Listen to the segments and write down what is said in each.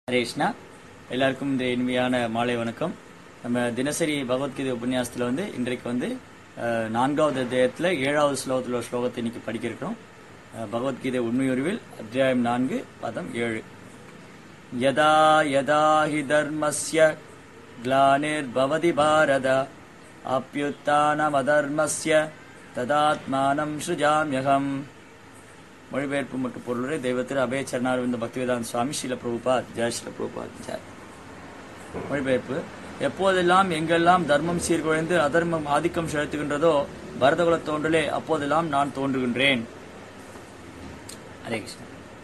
ஹரே கிருஷ்ணா எல்லாருக்கும் இந்த இனிமையான மாலை வணக்கம் நம்ம தினசரி பகவத்கீதை உபன்யாசத்தில் வந்து இன்றைக்கு வந்து அஹ், நான்காவது அத்தியாயத்தில் ஏழாவது ஸ்லோகத்தில் உள்ள ஸ்லோகத்தை இன்னைக்கு படிக்க இருக்கிறோம் அஹ், பகவத்கீதை உண்மையுருவில் அத்தியாயம் நான்கு பதம் ஏழு யதா யதா ஹி தர்மஸ்ய கிளானிர்பவதி பாரத அப்பியுத்தானமதர்மஸ்ய ததாத்மானம் சுஜாமியகம் மொழிபெயர்ப்பு மற்றும் பொருளுரை தெய்வத்திரு அபய சரணாரவிந்த பக்திவேதாந்த சுவாமி ஸ்ரீல பிரபுபாத் ஜெய ஸ்ரீல பிரபுபாத் ஜெய் மொழிபெயர்ப்பு எப்போதெல்லாம் எங்கெல்லாம் தர்மம் சீர்குலைந்து அதர்மம் ஆதிக்கம் செலுத்துகின்றதோ பரதகுல தோன்றலே அப்போதெல்லாம் நான் தோன்றுகின்றேன் ஹரே கிருஷ்ணா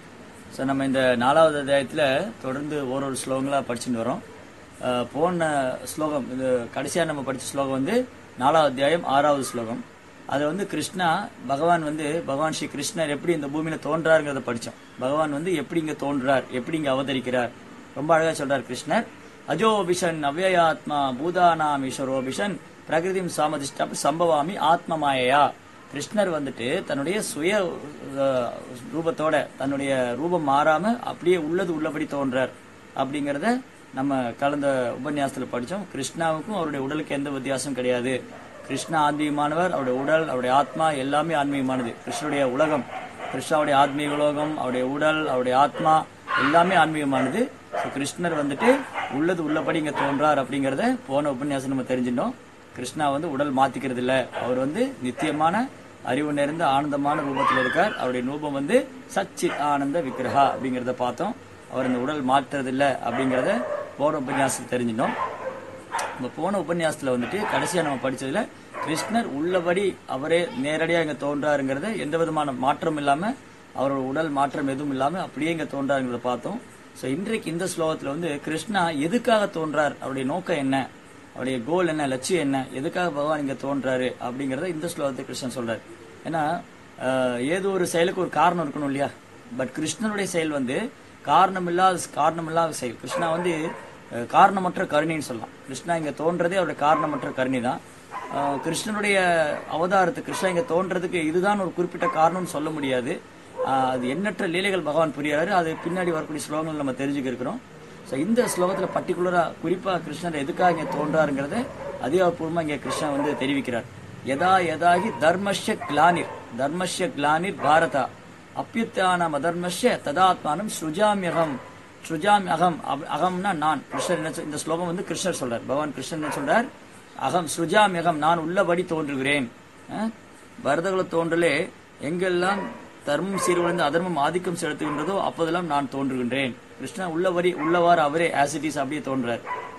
ஸோ நம்ம இந்த நாலாவது அத்தியாயத்தில் தொடர்ந்து ஒரு ஒரு ஸ்லோகங்களாக படிச்சுட்டு வரோம் அஹ் போன ஸ்லோகம் இது கடைசியாக நம்ம படித்த ஸ்லோகம் வந்து நாலாவது அத்தியாயம் ஆறாவது ஸ்லோகம் அது வந்து கிருஷ்ணா பகவான் வந்து பகவான் ஸ்ரீ கிருஷ்ணர் எப்படி இந்த பூமியில தோன்றாருங்கிறத படித்தோம் பகவான் வந்து எப்படி இங்க தோன்றார் எப்படி இங்க அவதரிக்கிறார் ரொம்ப அழகா சொல்றார் கிருஷ்ணர் அஜோபிஷன் அவ்யயாத்மா பூதானாம் ஈஸ்வரோபிஷன் பிரகிருதிம் சாமதிஷ்ட சம்பவாமி ஆத்மமாயையா கிருஷ்ணர் வந்துட்டு தன்னுடைய சுய அஹ், ரூபத்தோட தன்னுடைய ரூபம் மாறாம அப்படியே உள்ளது உள்ளபடி தோன்றார் அப்படிங்கறத நம்ம கலந்த உபன்யாசத்துல படிச்சோம் கிருஷ்ணாவுக்கும் அவருடைய உடலுக்கு எந்த வித்தியாசம் கிடையாது கிருஷ்ணா ஆன்மீகமானவர் அவருடைய உடல் அவருடைய ஆத்மா எல்லாமே ஆன்மீகமானது கிருஷ்ணனுடைய உலகம் கிருஷ்ணாவுடைய ஆத்மீக உலகம் அவருடைய உடல் அவருடைய ஆத்மா எல்லாமே ஆன்மீகமானது So, கிருஷ்ணர் வந்துட்டு உள்ளது உள்ளபடி இங்க தோன்றார் அப்படிங்கறத போன உபன்யாசம் நம்ம தெரிஞ்சிட்டோம் கிருஷ்ணா வந்து உடல் மாத்திக்கிறது இல்ல அவர் வந்து நித்தியமான அறிவு நிறைந்த ஆனந்தமான ரூபத்தில் இருக்கார் அவருடைய ரூபம் வந்து சச்சித் ஆனந்த விக்கிரகா அப்படிங்கறத பார்த்தோம் அவர் இந்த உடல் மாற்றுறது இல்ல அப்படிங்கறத போன உபன்யாசம் தெரிஞ்சிட்டோம் நம்ம போன உபன்யாசத்துல வந்துட்டு கடைசியா நம்ம படிச்சதுல கிருஷ்ணர் உள்ளபடி அவரே நேரடியா இங்க தோன்றாருங்கிறத எந்த விதமான மாற்றம் இல்லாம அவரோட உடல் மாற்றம் எதுவும் இல்லாம அப்படியே இங்க தோன்றாருங்கிறத பார்த்தோம் சோ இன்றைக்கு இந்த ஸ்லோகத்துல வந்து கிருஷ்ணா எதுக்காக தோன்றார் அவருடைய நோக்கம் என்ன அவருடைய கோல் என்ன லட்சியம் என்ன எதுக்காக பகவான் இங்க தோன்றாரு அப்படிங்கறத இந்த ஸ்லோகத்தை கிருஷ்ணன் சொல்றாரு ஏன்னா ஆஹ், ஏதோ ஒரு செயலுக்கு ஒரு காரணம் இருக்கணும் இல்லையா பட் கிருஷ்ணனுடைய செயல் வந்து காரணம் இல்லாத காரணம் இல்லாத செயல் கிருஷ்ணா வந்து அஹ், காரணமற்ற கருணைன்னு சொல்லலாம் கிருஷ்ணா இங்க தோன்றதே அவருடைய காரணமற்ற கருணை தான் அஹ், கிருஷ்ணனுடைய அவதாரத்து கிருஷ்ணா இங்க தோன்றதுக்கு இதுதான் ஒரு குறிப்பிட்ட காரணம்னு சொல்ல முடியாது அஹ், அது எண்ணற்ற லீலைகள் பகவான் புரியாரு அது பின்னாடி வரக்கூடிய ஸ்லோகங்கள் நம்ம தெரிஞ்சுக்க இருக்கிறோம் ஸோ இந்த ஸ்லோகத்துல பர்டிகுலரா குறிப்பா கிருஷ்ணர் எதுக்காக இங்க தோன்றாருங்கிறத அதிகாரப்பூர்வமா இங்க கிருஷ்ணா வந்து தெரிவிக்கிறார் யதா யதாகி தர்மஷ்ய கிளானிர் தர்மஷ்ய கிளானிர் பாரதா அப்பியுத்தானம் அதர்மஷ்ய ததாத்மானம் சுஜாமியகம் சுஜாமி அகம் அப்- அகம்னா நான் கிருஷ்ணர் என்ன சொல்- இந்த ஸ்லோகம் வந்து கிருஷ்ணர் சொல்றார் பகவான் கிருஷ்ணர் என்ன சொல்றார் அகம் சுஜாமி அகம் நான் உள்ளபடி தோன்றுகிறேன் அஹ்? பரதகுல தோன்றலே எங்கெல்லாம் தர்மம் சீர்குலைந்து அதர்மம் ஆதிக்கம் செலுத்துகின்றதோ அப்போதெல்லாம் நான் தோன்றுகின்றேன் கிருஷ்ணன் உள்ளபடி உள்ளவாறு அவரே ஆசிட்டிஸ் அப்படியே தோன்றார்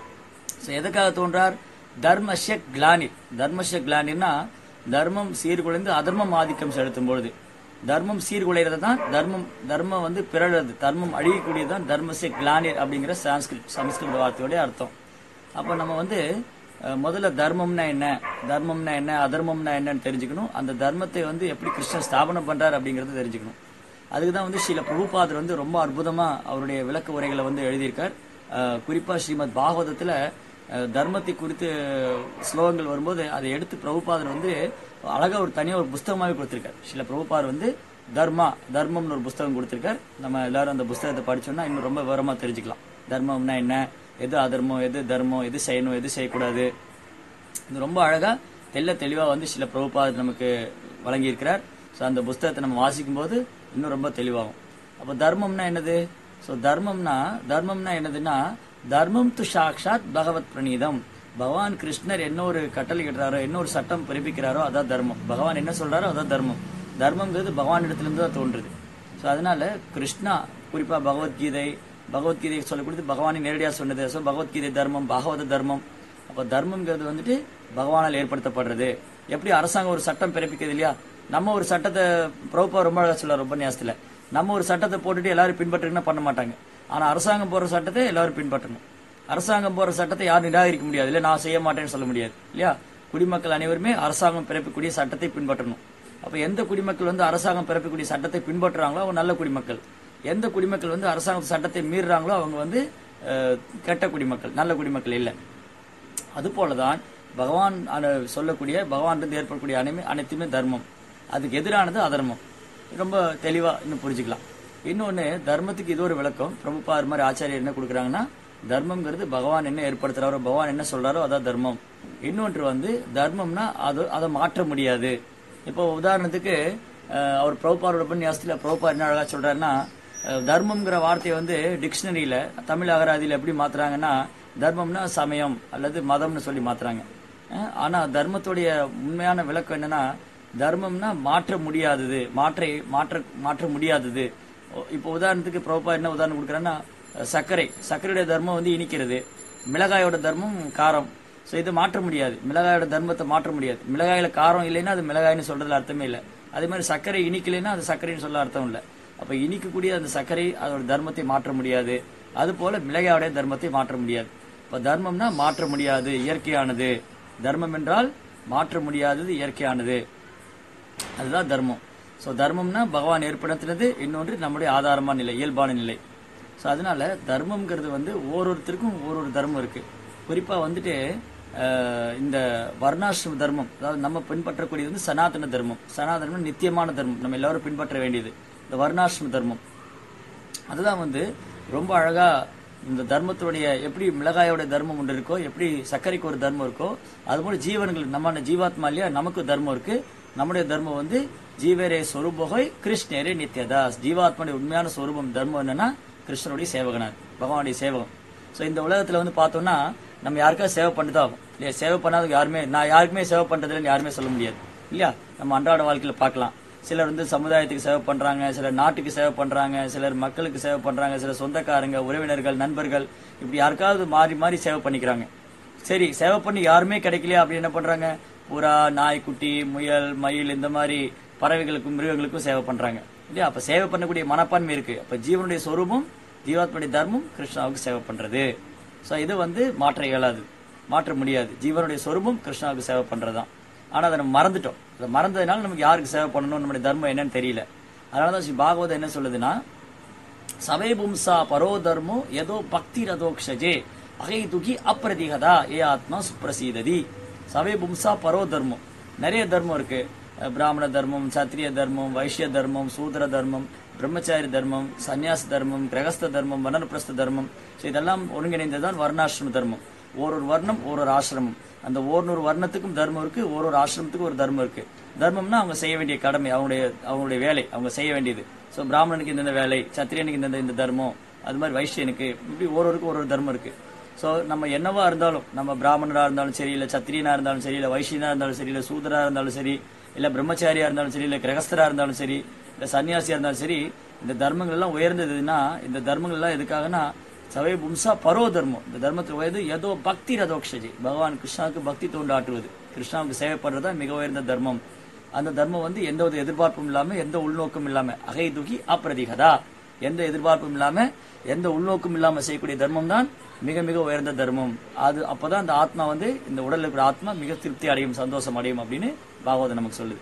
So, எதுக்காக தோன்றார் தர்மஷ்ய கிளானி தர்மஷ்ய கிளானிர்னா தர்மம் சீர்குலைந்து அதர்மம் ஆதிக்கம் செலுத்தும் பொழுது தர்மம் சீர்குலைறது தான் தர்மம் தர்மம் வந்து பிறழது தர்மம் அழியக்கூடியதுதான் தர்மஸ்ய கிளானிர் அப்படிங்கிற சான்ஸ்கிரிட் சமஸ்கிருத வார்த்தையோட அர்த்தம் அப்ப நம்ம வந்து அஹ், முதல்ல தர்மம்னா என்ன தர்மம்னா என்ன அதர்மம்னா என்னன்னு தெரிஞ்சுக்கணும் அந்த தர்மத்தை வந்து எப்படி கிருஷ்ணன் ஸ்தாபனம் பண்றார் அப்படிங்கறத தெரிஞ்சுக்கணும் அதுக்கு தான் வந்து ஸ்ரீல பிரபுபாதர் வந்து ரொம்ப அற்புதமா அவருடைய விளக்க உரைகளை வந்து எழுதியிருக்கார் அஹ், குறிப்பா ஸ்ரீமத் பாகவதத்துல அஹ், தர்மத்தை குறித்து ஸ்லோகங்கள் வரும்போது அதை எடுத்து பிரபுபாதர் வந்து அழகா ஒரு தனியா ஒரு புஸ்தகமாவே கொடுத்திருக்கார் ஸ்ரீல பிரபுபாதர் வந்து தர்மா தர்மம்னு ஒரு புஸ்தகம் கொடுத்திருக்கார் நம்ம எல்லாரும் அந்த புஸ்தகத்தை படிச்சோம்னா இன்னும் ரொம்ப விவரமா தெரிஞ்சுக்கலாம் தர்மம்னா என்ன எது அதர்மம் எது தர்மம் எது செய்யணும் எது செய்யக்கூடாது இது ரொம்ப அழகா தெள்ள தெளிவா வந்து சில பிரபுபாதர் நமக்கு வழங்கியிருக்கிறார் ஸோ அந்த புஸ்தகத்தை நம்ம வாசிக்கும் போது இன்னும் ரொம்ப தெளிவாகும் அப்போ தர்மம்னா என்னது ஸோ தர்மம்னா தர்மம்னா என்னதுன்னா தர்மம் து சாக்ஷாத் பகவத் பிரணீதம் பகவான் கிருஷ்ணர் என்ன ஒரு கட்டளை இடுறாரோ என்ன ஒரு சட்டம் பிறப்பிக்கிறாரோ அதான் தர்மம் பகவான் என்ன சொல்றாரோ அதான் தர்மம் தர்மங்கிறது பகவான் இடத்துல தான் தோன்றுது ஸோ அதனால கிருஷ்ணா குறிப்பா பகவத்கீதை பகவத்கீதை சொல்லிக் கொடுத்து பகவானை நேரடியா சொன்னது ஸோ பகவத்கீதை தர்மம் பாகவத தர்மம் அப்ப தர்மம்ங்கிறது வந்துட்டு பகவானால் ஏற்படுத்தப்படுறது எப்படி அரசாங்கம் ஒரு சட்டம் பிறப்பிக்குது இல்லையா நம்ம ஒரு சட்டத்தை பிரபுப்பா ரொம்ப அழகா சொல்ல உபன்யாசத்துல நம்ம ஒரு சட்டத்தை போட்டுட்டு எல்லாரும் பின்பற்றுங்கன்னா பண்ண மாட்டாங்க ஆனா அரசாங்கம் போற சட்டத்தை எல்லாரும் பின்பற்றணும் அரசாங்கம் போற சட்டத்தை யாரும் நிராகரிக்க முடியாது இல்ல நான் செய்ய மாட்டேன்னு சொல்ல முடியாது இல்லையா குடிமக்கள் அனைவருமே அரசாங்கம் பிறப்பிக்கூடிய சட்டத்தை பின்பற்றணும் அப்ப எந்த குடிமக்கள் வந்து அரசாங்கம் பிறப்பிக்கூடிய சட்டத்தை பின்பற்றுறாங்களோ அவங்க நல்ல குடிமக்கள் எந்த குடிமக்கள் வந்து அரசாங்க சட்டத்தை மீறுறாங்களோ அவங்க வந்து அஹ், கெட்ட குடிமக்கள் நல்ல குடிமக்கள் இல்லை அதுபோலதான் பகவான் அன- சொல்லக்கூடிய பகவான் ஏற்படக்கூடிய அனைமே அனைத்துமே தர்மம் அதுக்கு எதிரானது அதர்மம் ரொம்ப தெளிவா இன்னும் புரிஞ்சுக்கலாம் இன்னொன்னு தர்மத்துக்கு இது ஒரு விளக்கம் பிரபுபா இது மாதிரி ஆச்சாரியர் என்ன கொடுக்குறாங்கன்னா தர்மம்ங்கிறது பகவான் என்ன ஏற்படுத்துறாரோ பகவான் என்ன சொல்றாரோ அதான் தர்மம் இன்னொன்று வந்து தர்மம்னா அது அதை மாற்ற முடியாது இப்போ உதாரணத்துக்கு அஹ், அவர் பிரபுபாரோட உபன்யாசத்துல பிரபுபா என்ன அழகா சொல்றாருன்னா அஹ், தர்மம்ங்கிற வார்த்தையை வந்து டிக்ஷனரியில தமிழ் அகராதியில எப்படி மாத்துறாங்கன்னா தர்மம்னா சமயம் அல்லது மதம்னு சொல்லி மாத்துறாங்க அஹ், ஆனா தர்மத்துடைய உண்மையான விளக்கம் என்னன்னா தர்மம்னா மாற்ற முடியாதது மாற்ற மாற்ற மாற்ற முடியாதது ஓ, இப்போ உதாரணத்துக்கு பிரபுபா என்ன உதாரணம் கொடுக்குறேன்னா அஹ், சர்க்கரை சர்க்கரையுடைய தர்மம் வந்து இனிக்கிறது மிளகாயோட தர்மம் காரம் ஸோ இதை மாற்ற முடியாது மிளகாயோட தர்மத்தை மாற்ற முடியாது மிளகாயில காரம் இல்லைன்னா அது மிளகாய்னு சொல்றதுல அர்த்தமே இல்லை அதே மாதிரி சர்க்கரை இனிக்கலைன்னா அது சர்க்கரைன்னு சொல்ல அர்த்தம் இல்லை அப்ப இனிக்கக்கூடிய அந்த சர்க்கரை அதோட தர்மத்தை மாற்ற முடியாது அது போல மிளகாயோட தர்மத்தை மாற்ற முடியாது இப்ப தர்மம்னா மாற்ற முடியாது இயற்கையானது தர்மம் என்றால் மாற்ற முடியாதது இயற்கையானது அதுதான் தர்மம் ஸோ தர்மம்னா பகவான் ஏற்படுத்தினது இன்னொன்று நம்முடைய ஆதாரமான நிலை இயல்பான நிலை ஸோ அதனால தர்மம்ங்கிறது வந்து ஒவ்வொருத்தருக்கும் ஒவ்வொரு தர்மம் இருக்கு குறிப்பா வந்துட்டு அஹ், இந்த வர்ணாசிரம தர்மம் அதாவது நம்ம பின்பற்றக்கூடியது வந்து சனாதன தர்மம் சனாதனம் நித்தியமான தர்மம் நம்ம எல்லாரும் பின்பற்ற வேண்டியது இந்த வர்ணாசிரம தர்மம் அதுதான் வந்து ரொம்ப அழகா இந்த தர்மத்துடைய எப்படி மிளகாயோட தர்மம் ஒன்று இருக்கோ எப்படி சர்க்கரைக்கு ஒரு தர்மம் இருக்கோ அதுபோல ஜீவன்கள் நம்ம ஜீவாத்மா இல்லையா நமக்கு தர்மம் இருக்கு நம்முடைய தர்மம் வந்து ஜீவரே சொரூபகை கிருஷ்ணரே நித்யதாஸ் ஜீவாத்மாவுடைய உண்மையான சொரூபம் தர்மம் என்னன்னா கிருஷ்ணனுடைய சேவகனார் பகவானுடைய சேவகம் சோ இந்த உலகத்துல வந்து பார்த்தோம்னா நம்ம யாருக்காவது சேவை பண்ணிட்டு ஆகும் இல்லையா சேவை பண்ணாத யாருமே நான் யாருக்குமே சேவை பண்றதுலன்னு யாருமே சொல்ல முடியாது இல்லையா நம்ம அன்றாட வாழ்க்கையில பார்க்கலாம் சிலர் வந்து சமுதாயத்துக்கு சேவை பண்றாங்க சிலர் நாட்டுக்கு சேவை பண்றாங்க சிலர் மக்களுக்கு சேவை பண்றாங்க சிலர் சொந்தக்காரங்க உறவினர்கள் நண்பர்கள் இப்படி யாருக்காவது மாறி மாறி சேவை பண்ணிக்கிறாங்க சரி சேவை பண்ணி யாருமே கிடைக்கலையா அப்படி என்ன பண்றாங்க புறா நாய்க்குட்டி முயல் மயில் இந்த மாதிரி பறவைகளுக்கும் மிருகங்களுக்கும் சேவை பண்றாங்க இல்லையா அப்ப சேவை பண்ணக்கூடிய மனப்பான்மை இருக்கு அப்ப ஜீவனுடைய சொரூபம் ஜீவாத்மனுடைய தர்மம் கிருஷ்ணாவுக்கு சேவை பண்றது சோ இது வந்து மாற்ற இயலாது மாற்ற முடியாது ஜீவனுடைய சொரூபம் கிருஷ்ணாவுக்கு சேவை பண்றதுதான் ஆனா அதை நம்ம மறந்துட்டோம் அதை மறந்ததுனால நமக்கு யாருக்கு சேவை பண்ணணும் நம்முடைய தர்மம் என்னன்னு தெரியல அதனாலதான் ஸ்ரீ பாகவதம் என்ன சொல்லுதுன்னா சவே பும்சா பரோ தர்மோ எதோ பக்தி ரதோக்ஷஜே அகை துகி அப்பிரதிகதா ஏ ஆத்மா சுப்ரசீததி சவே பும்சா பரோ தர்மம் நிறைய தர்மம் இருக்கு அஹ் பிராமண தர்மம் சத்திரிய தர்மம் வைஷ்ய தர்மம் சூத்திர தர்மம் பிரம்மச்சாரி தர்மம் சந்நியாச தர்மம் கிரகஸ்த தர்மம் வனப்பிரஸ்த தர்மம் ஸோ இதெல்லாம் ஒருங்கிணைந்ததுதான் வர்ணாசிரம தர்மம் ஒரு ஒரு வர்ணம் ஒரு ஒரு ஆசிரமம் அந்த ஒரு வர்ணத்துக்கும் தர்மம் இருக்கு ஒரு ஒரு ஆசிரமத்துக்கும் ஒரு தர்மம் இருக்கு தர்மம்னா அவங்க செய்ய வேண்டிய கடமை அவங்களுடைய அவங்களுடைய வேலை அவங்க செய்ய வேண்டியது ஸோ பிராமணனுக்கு இந்த வேலை சத்திரியனுக்கு இந்த இந்த தர்மம் அது மாதிரி வைஷ்யனுக்கு இப்படி ஒருவருக்கு ஒரு ஒரு தர்மம் இருக்கு ஸோ நம்ம என்னவா இருந்தாலும் நம்ம பிராமணரா இருந்தாலும் சரி இல்ல சத்திரியனா இருந்தாலும் சரி இல்ல வைஷ்யனா இருந்தாலும் சரி இல்ல சூதரா இருந்தாலும் சரி இல்ல பிரம்மச்சாரியா இருந்தாலும் சரி இல்ல கிரகஸ்தரா இருந்தாலும் சரி இல்ல சன்னியாசியா இருந்தாலும் சரி இந்த தர்மங்கள் எல்லாம் உயர்ந்ததுன்னா இந்த தர்மங்கள் எல்லாம் எதுக்காகனா சவை பும்சா பரோ தர்மம் இந்த தர்மத்தில் உயர்ந்து ஏதோ பக்தி ரதோக்ஷஜி பகவான் கிருஷ்ணாவுக்கு பக்தி தோண்டாட்டுவது கிருஷ்ணாவுக்கு சேவை பண்றதுதான் மிக உயர்ந்த தர்மம் அந்த தர்மம் வந்து எந்த ஒரு எதிர்பார்ப்பும் இல்லாம எந்த உள்நோக்கம் இல்லாம அகை துகி அப்பிரதிகதா எந்த எதிர்பார்ப்பும் இல்லாம எந்த உள்நோக்கம் இல்லாம செய்யக்கூடிய தர்மம் தான் மிக மிக உயர்ந்த தர்மம் அது அப்பதான் அந்த ஆத்மா வந்து இந்த உடல்ல இருக்கிற ஆத்மா மிக திருப்தி அடையும் சந்தோஷம் அடையும் அப்படின்னு பாகவதம் நமக்கு சொல்லுது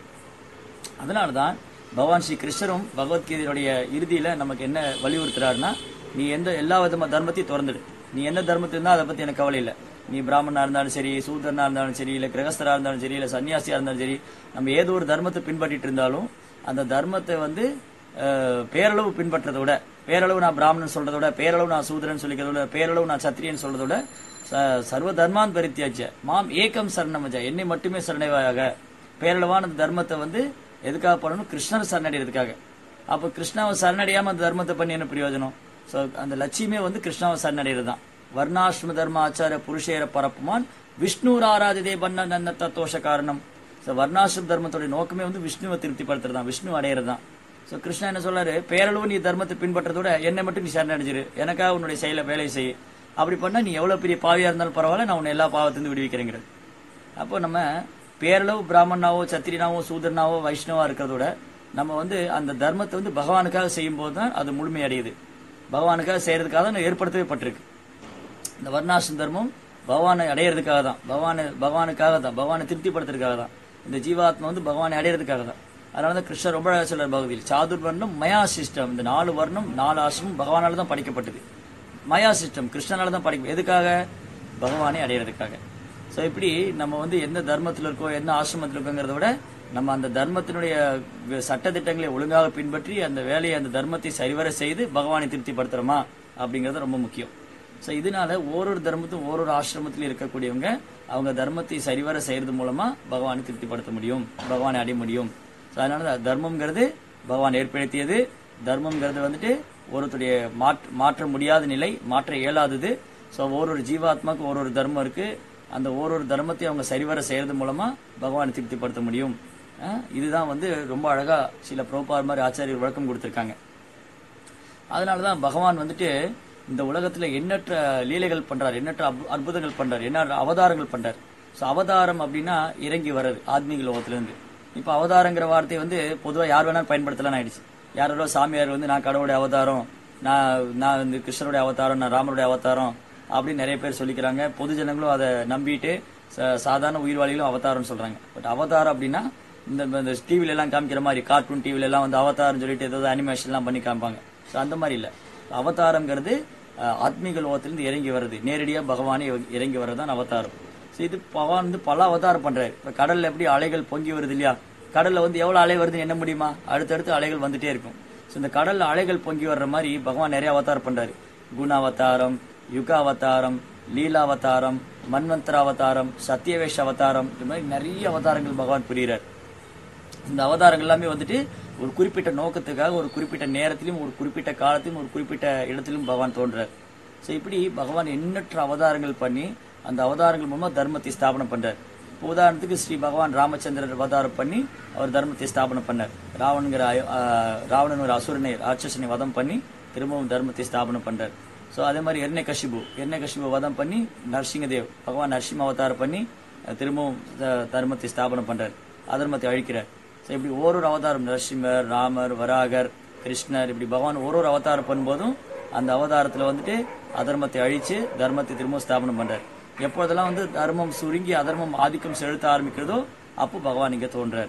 அதனாலதான் பகவான் ஸ்ரீ கிருஷ்ணரும் பகவத்கீதையுடைய இறுதியில நமக்கு என்ன வலியுறுத்துறாருன்னா நீ எந்த எல்லா விதமான தர்மத்தையும் திறந்துடு நீ எந்த தர்மத்தில் இருந்தா அதை பத்தி எனக்கு கவலை இல்லை நீ பிராமணனா இருந்தாலும் சரி சூதரனா இருந்தாலும் சரி இல்ல கிரகஸ்தரா இருந்தாலும் சரி இல்ல சன்னியாசியா இருந்தாலும் சரி நம்ம ஏதோ ஒரு தர்மத்தை பின்பற்றிட்டு இருந்தாலும் அந்த தர்மத்தை வந்து அஹ், பேரளவு பின்பற்றதை விட பேரளவு நான் பிராமணன் சொல்றதை விட பேரளவு நான் சூதரன் சொல்லிக்கிறத விட பேரளவு நான் சத்திரியன் சொல்றதை விட ச- சர்வ தர்மான் பரித்தியாச்ச மாம் ஏகம் சரணமஜ என்னை மட்டுமே சரணடைவாயாக பேரளவான அந்த தர்மத்தை வந்து எதுக்காக பண்ணணும் கிருஷ்ணர் சரணடைறதுக்காக அப்ப கிருஷ்ணாவை சரணடையாம அந்த தர்மத்தை பண்ணி என்ன பிரயோஜனம் சோ அந்த லட்சியமே வந்து கிருஷ்ணாவை சரணடைறது தான் வர்ணாசிரம தர்ம ஆச்சார புருஷேர பரப்புமான் விஷ்ணு ஆராதிதே பண்ண நன்ன தத்தோஷ காரணம் ஸோ வர்ணாசிரம தர்மத்தோட நோக்கமே வந்து விஷ்ணுவை திருப்திப்படுத்துறது தான் விஷ்ணு அடையிறது தான் ஸோ கிருஷ்ணா என்ன சொல்றாரு பேரளவு நீ தர்மத்தை பின்பற்றதோட என்னை மட்டும் நீ சரணடைஞ்சிரு எனக்காக உன்னுடைய செயலை வேலை செய் அப்படி பண்ணா நீ எவ்வளவு பெரிய பாவியா இருந்தாலும் பரவாயில்ல நான் உன்னை எல்லா பாவத்திலிருந்து விடுவிக்கிறேங்கிறது அப்போ நம்ம பேரளவு பிராமணாவோ சத்திரியனாவோ சூதரனாவோ வைஷ்ணவா இருக்கிறதோட நம்ம வந்து அந்த தர்மத்தை வந்து பகவானுக்காக செய்யும் போது தான் அது முழுமையடையுது பகவானுக்காக செய்யறதுக்காக தான் ஏற்படுத்தவே பட்டிருக்கு இந்த வர்ணாசிரம் தர்மம் பகவானை அடையிறதுக்காக தான் பகவானை பகவானுக்காக தான் பகவானை திருப்திப்படுத்துறதுக்காக தான் இந்த ஜீவாத்மா வந்து பகவானை அடையிறதுக்காக தான் அதனால தான் கிருஷ்ணர் ரொம்ப அழகா சொல்றார் பகவதியில் சாதுர் வர்ணம் மயா சிஸ்டம் இந்த நாலு வர்ணம் நாலு ஆசிரமும் பகவானால தான் படைக்கப்பட்டது மயா சிஸ்டம் கிருஷ்ணனால தான் படைக்கும் எதுக்காக பகவானை அடையிறதுக்காக சோ இப்படி நம்ம வந்து எந்த தர்மத்துல இருக்கோ எந்த ஆசிரமத்துல இருக்கோங்கிறத விட நம்ம அந்த தர்மத்தினுடைய வி- சட்டதிட்டங்களை ஒழுங்காக பின்பற்றி அந்த வேலையை அந்த தர்மத்தை சரிவர செய்து பகவானை திருப்திப்படுத்துறோமா அப்படிங்கறது ரொம்ப முக்கியம் ஸோ இதனால ஓரொரு தர்மத்தும் ஓரொரு ஆசிரமத்திலும் இருக்கக்கூடியவங்க அவங்க தர்மத்தை சரிவர செய்யறது மூலமா பகவானை திருப்திப்படுத்த முடியும் பகவானை அடைய முடியும் ஸோ அதனால தான் தர்மம்ங்கிறது பகவான் ஏற்படுத்தியது தர்மம்ங்கிறது வந்துட்டு ஒருத்தருடைய மாற்ற மாற்ற முடியாத நிலை மாற்ற இயலாதது ஸோ ஒரு ஜீவாத்மாக்கு ஒரு ஒரு தர்மம் இருக்கு அந்த ஒரு தர்மத்தை அவங்க சரிவர செய்யறது மூலமா பகவானை திருப்திப்படுத்த முடியும் அஹ் இதுதான் வந்து ரொம்ப அழகா சில புரோபார் மாதிரி ஆச்சாரியர் விளக்கம் கொடுத்திருக்காங்க அதனாலதான் பகவான் வந்துட்டு இந்த உலகத்துல எண்ணற்ற லீலைகள் பண்றார் எண்ணற்ற அற்பு- அற்புதங்கள் பண்றார் எண்ணற்ற அவதாரங்கள் பண்றார் சோ அவதாரம் அப்படின்னா இறங்கி வர்றது ஆத்மீக லோகத்துல இருந்து இப்ப அவதாரங்கிற வார்த்தை வந்து பொதுவா யார் வேணாலும் பயன்படுத்தலாம் ஆயிடுச்சு யாரோ சாமியார் வந்து நான் கடவுளுடைய அவதாரம் நான் நான் வந்து கிருஷ்ணருடைய அவதாரம் நான் ராமருடைய அவதாரம் அப்படின்னு நிறைய பேர் சொல்லிக்கிறாங்க பொது ஜனங்களும் அதை நம்பிட்டு ச- சாதாரண உயிர்வாளிகளும் அவதாரம்னு சொல்றாங்க பட் அவதாரம் அப்படின்னா இந்த இந்த டிவில எல்லாம் காமிக்கிற மாதிரி கார்ட்டூன் டிவில எல்லாம் வந்து அவதாரம் சொல்லிட்டு ஏதாவது அனிமேஷன் எல்லாம் பண்ணி காமிப்பாங்க ஸோ அந்த மாதிரி இல்ல அவதாரம்ங்கிறது அஹ், ஆத்மீக லோகத்திலிருந்து இறங்கி வர்றது நேரடியா பகவானே இறங்கி வர்றதுதான் அவதாரம் ஸோ இது பகவான் வந்து பல அவதாரம் பண்றாரு இப்ப கடல்ல எப்படி அலைகள் பொங்கி வருது இல்லையா கடல்ல வந்து எவ்வளவு அலை வருதுன்னு என்ன முடியுமா அடுத்தடுத்து அலைகள் வந்துட்டே இருக்கும் ஸோ இந்த கடல்ல அலைகள் பொங்கி வர்ற மாதிரி பகவான் நிறைய அவதாரம் பண்றாரு குணாவதாரம் யுகாவதாரம் லீலாவதாரம் மன்வந்தராவதாரம் சத்தியவேஷ அவதாரம் இது மாதிரி நிறைய அவதாரங்கள் பகவான் புரிகிறார் இந்த அவதாரங்கள் எல்லாமே வந்துட்டு ஒரு குறிப்பிட்ட நோக்கத்துக்காக ஒரு குறிப்பிட்ட நேரத்திலும் ஒரு குறிப்பிட்ட காலத்திலும் ஒரு குறிப்பிட்ட இடத்திலும் பகவான் தோன்றார் ஸோ இப்படி பகவான் எண்ணற்ற அவதாரங்கள் பண்ணி அந்த அவதாரங்கள் மூலமா தர்மத்தை ஸ்தாபனம் பண்றார் இப்போ உதாரணத்துக்கு ஸ்ரீ பகவான் ராமச்சந்திரர் அவதாரம் பண்ணி அவர் தர்மத்தை ஸ்தாபனம் பண்ணார் ராவணுங்கிற அய- ஆஹ் ராவணன் ஒரு அசுரனை ராட்சசனை வதம் பண்ணி திரும்பவும் தர்மத்தை ஸ்தாபனம் பண்றார் ஸோ அதே மாதிரி எண்ணெய் கஷிபு எண்ணெய் கஷிபு வதம் பண்ணி நரசிங்கதேவ் பகவான் நரசிம்ம அவதாரம் பண்ணி அஹ், திரும்பவும் த- தர்மத்தை ஸ்தாபனம் பண்றார் அதர்மத்தை அழிக்கிறார் ஸோ இப்படி ஓரொரு அவதாரம் நரசிம்மர் ராமர் வராகர் கிருஷ்ணர் இப்படி பகவான் ஒரு ஒரு அவதாரம் பண்ணும்போதும் அந்த அவதாரத்துல வந்துட்டு அதர்மத்தை அழிச்சு தர்மத்தை திரும்பவும் ஸ்தாபனம் பண்றார் எப்போதெல்லாம் வந்து தர்மம் சுருங்கி அதர்மம் ஆதிக்கம் செலுத்த ஆரம்பிக்கிறதோ அப்போ பகவான் இங்க தோன்றார்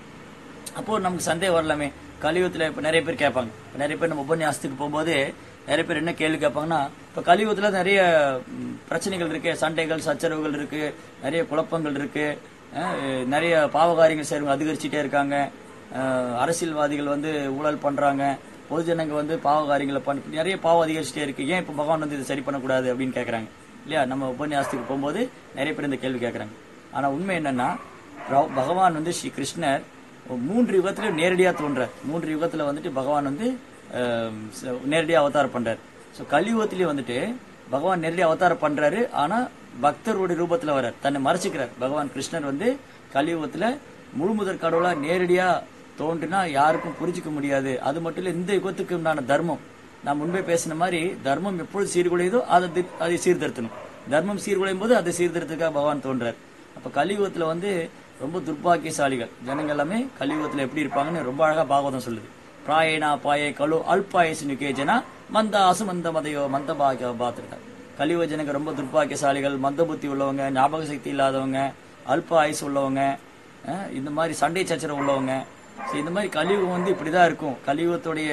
அப்போ நமக்கு சந்தேகம் வரலாமே கலியுகத்துல இப்ப நிறைய பேர் கேட்பாங்க இப்ப நிறைய பேர் நம்ம உபன்யாசத்துக்கு போகும்போது நிறைய பேர் என்ன கேள்வி கேட்பாங்கன்னா இப்ப கலியுகத்துல நிறைய ம், பிரச்சனைகள் இருக்கு சண்டைகள் சச்சரவுகள் இருக்கு நிறைய குழப்பங்கள் இருக்கு அஹ், நிறைய பாவகாரியங்கள் செய்றவங்க அதிகரிச்சுட்டே இருக்காங்க அஹ், அரசியல்வாதிகள் வந்து ஊழல் பண்றாங்க பொதுஜனங்க வந்து பாவகாரியங்களை பண்ணி நிறைய பாவம் அதிகரிச்சுட்டே இருக்கு ஏன் இப்ப பகவான் வந்து இதை சரி பண்ணக்கூடாது அப்படின்னு கேக்குறாங்க இல்லையா நம்ம உபன்யாசத்துக்கு போகும்போது நிறைய பேர் இந்த கேள்வி கேக்குறாங்க ஆனா உண்மை என்னன்னா பிரபு- பகவான் வந்து ஸ்ரீ கிருஷ்ணர் மூன்று யுகத்துல நேரடியா தோன்றார் மூன்று யுகத்துல வந்துட்டு பகவான் வந்து அஹ், ச- நேரடியா அவதாரம் பண்றார் சோ கலியுகத்திலேயே வந்துட்டு பகவான் நேரடியா அவதாரம் பண்றாரு ஆனா பக்தருடைய ரூபத்துல வர்றார் தன்னை மறைச்சுக்கிறார் பகவான் கிருஷ்ணர் வந்து கலியுகத்துல முழுமுதற் கடவுளா நேரடியா தோன்றினா யாருக்கும் புரிஞ்சுக்க முடியாது அது மட்டும் இல்ல இந்த யுகத்துக்கு உண்டான தர்மம் நான் முன்பே பேசின மாதிரி தர்மம் எப்பொழுது சீர்குலையுதோ அதை தி- அதை சீர்திருத்தணும் தர்மம் சீர்குலையும் போது அதை சீர்திருத்தத்துக்காக பகவான் தோன்றார் அப்ப கலியுகத்துல வந்து ரொம்ப துர்பாக்கியசாலிகள் ஜனங்க எல்லாமே கலியுகத்துல எப்படி இருப்பாங்கன்னு ரொம்ப அழகா பாகவதம் சொல்லுது பிராயணா பாயே கலு அல்பாயசு நிகேஜனா மந்த அசு மந்த மதையோ மந்த பாக்கிய பாத்திருக்காங்க கலியுக ஜனங்க ரொம்ப துர்பாக்கியசாலிகள் மந்த புத்தி உள்ளவங்க ஞாபக சக்தி இல்லாதவங்க அல்ப ஆயுசு உள்ளவங்க அஹ், இந்த மாதிரி சண்டை சச்சரவு உள்ளவங்க So, இந்த மாதிரி கலியுகம் வந்து இப்படிதான் இருக்கும் கலியுகத்துடைய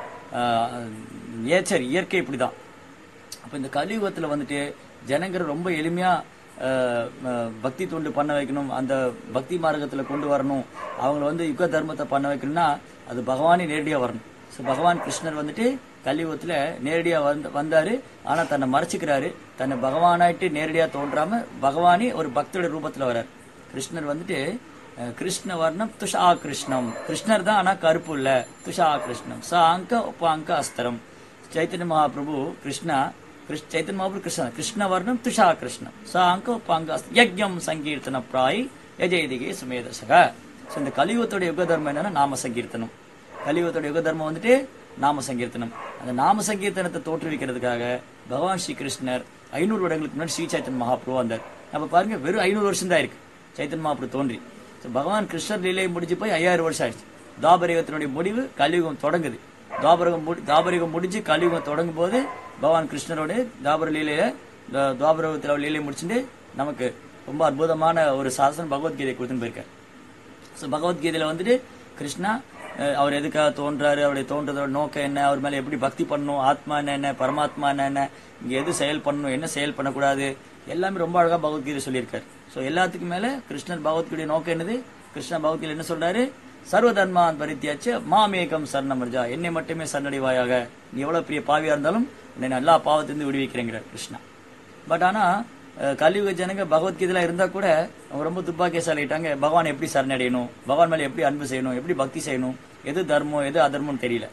நேச்சர் இயற்கை இப்படிதான் அப்ப இந்த கலியுகத்துல வந்துட்டு ஜனங்கள் ரொம்ப எளிமையா அஹ், அஹ், பக்தி தொண்டு பண்ண வைக்கணும் அந்த பக்தி மார்க்கத்துல கொண்டு வரணும் அவங்கள வந்து யுக தர்மத்தை பண்ண வைக்கணும்னா அது பகவானே நேரடியா வரணும் ஸோ பகவான் கிருஷ்ணர் வந்துட்டு கலியுகத்துல நேரடியா வந்து வந்தாரு ஆனா தன்னை மறைச்சுக்கிறாரு தன்னை பகவானாயிட்டு நேரடியா தோன்றாம பகவானே ஒரு பக்தோட ரூபத்துல வர்றார் கிருஷ்ணர் வந்துட்டு அஹ், கிருஷ்ண வர்ணம் துஷா கிருஷ்ணம் கிருஷ்ணர் தான் ஆனா கருப்பு இல்ல துஷா கிருஷ்ணம் ச அங்க உப அங்க அஸ்தரம் చైతన్య మహాప్రభు కృష్ణ కృష్ణ చైతన్య మహాప్రభు కృష్ణ కృష్ణ వర్ణం తుషా కృష్ణం సా అంక పాంగ యజ్ఞం సంకీర్తన ప్రాయి యజయదిగే சுமேதசக ஸோ இந்த கலியுகத்தோட யுக தர்மம் என்னன்னா நாம சங்கீர்த்தனம் கலியுகத்தோட யுக தர்மம் வந்துட்டு நாம சங்கீர்த்தனம் அந்த நாம சங்கீர்த்தனத்தை தோற்றுவிக்கிறதுக்காக பகவான் ஸ்ரீ கிருஷ்ணர் ஐநூறு வருடங்களுக்கு முன்னாடி ஸ்ரீ சைத்தன்ய மகாப்ரபு வந்தார் அப்ப பாருங்க வெறும் ஐநூறு வருஷம் தான் இருக்கு சைத்தன்ய மகாப்ரபு தோன்றி So, பகவான் கிருஷ்ணர் லீலை முடிஞ்சு போய் ஐயாயிரம் வருஷம் ஆயிடுச்சு தாபரயுகத்தினுடைய முடிவு கலியுகம் தொடங்குது துவாபரகம் முடி- தாபரயுகம் முடிஞ்சு கலியுகம் தொடங்கும் போது பகவான் கிருஷ்ணரோட தாபர லீலையில த- துவாபரகத்துல லீலை முடிச்சுட்டு நமக்கு ரொம்ப அற்புதமான ஒரு சாசனம் பகவத்கீதை கொடுத்துன்னு போயிருக்காரு ஸோ பகவத்கீதையில வந்துட்டு கிருஷ்ணா அஹ், அவர் எதுக்காக தோன்றாரு அவருடைய தோன்றதோட நோக்கம் என்ன அவர் மேல எப்படி பக்தி பண்ணணும் ஆத்மா என்ன என்ன பரமாத்மா என்ன என்ன இங்க எது செயல் பண்ணணும் என்ன செயல் பண்ணக்கூடாது எல்லாமே ரொம்ப அழகா பகவத்கீதை சொல்லியிருக்காரு ஸோ எல்லாத்துக்கும் மேல கிருஷ்ணர் பகவத்கீதை நோக்கம் என்னது கிருஷ்ண பகவத்தில் என்ன சொல்றாரு சர்வ தர்மான் பரித்தியாச்சு மாமேகம் சரணமர்ஜா என்னை மட்டுமே சரணடைவாயாக நீ எவ்வளவு பெரிய பாவியா இருந்தாலும் உன்னை நான் எல்லா பாவத்திலிருந்து விடுவிக்கிறேங்கிறார் கிருஷ்ணா பட் ஆனா அஹ், கலியுக ஜனங்க பகவத்கீதையில இருந்தா கூட அவங்க ரொம்ப துப்பாக்கியசாலிட்டாங்க பகவான் எப்படி சரணடையணும் பகவான் மேல எப்படி அன்பு செய்யணும் எப்படி பக்தி செய்யணும் எது தர்மம் எது அதர்மம் தெரியல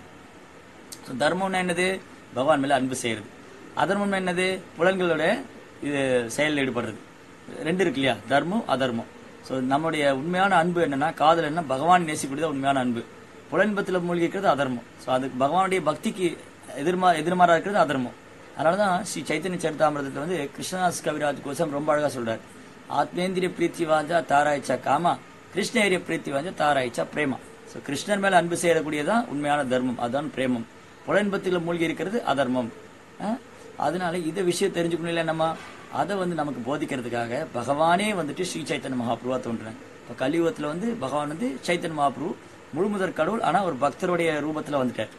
ஸோ தர்மம்னா என்னது பகவான் மேல அன்பு செய்யறது அதர்மம் என்னது புலன்களோட இது செயலில் ஈடுபடுறது ரெண்டு இருக்கு இல்லையா தர்மம் அதர்மம் ஸோ நம்முடைய உண்மையான அன்பு என்னன்னா காதல் என்ன பகவான் நேசிக்கூடியது உண்மையான அன்பு புலன்பத்தில் மூழ்கி இருக்கிறது அதர்மம் ஸோ அது பகவானுடைய பக்திக்கு எதிர்மா எதிர்மாறா இருக்கிறது அதர்மம் அதனாலதான் ஸ்ரீ சைத்தன்ய சரிதாமிரதத்துல வந்து கிருஷ்ணதாஸ் கவிராஜ் கோசம் ரொம்ப அழகா சொல்றாரு ஆத்மேந்திரிய பிரீத்தி வாஞ்சா தாராய்ச்சா காமா கிருஷ்ணேரிய பிரீத்தி வாஞ்சா தாராய்ச்சா பிரேமா ஸோ கிருஷ்ணர் மேல அன்பு செய்யக்கூடியதான் உண்மையான தர்மம் அதுதான் பிரேமம் புலன்பத்தில் மூழ்கி இருக்கிறது அதர்மம் அஹ்? அதனால இந்த விஷயம் தெரிஞ்சுக்கணும் இல்லை நம்ம அதை வந்து நமக்கு போதிக்கிறதுக்காக பகவானே வந்துட்டு ஸ்ரீ சைத்தன்ய மகாபுருவா தோன்றுறேன் இப்போ கலியுகத்துல வந்து பகவான் வந்து சைத்தன்ய மகாபுரு முழுமுதற் கடவுள் ஆனா ஒரு பக்தருடைய ரூபத்துல வந்துட்டார்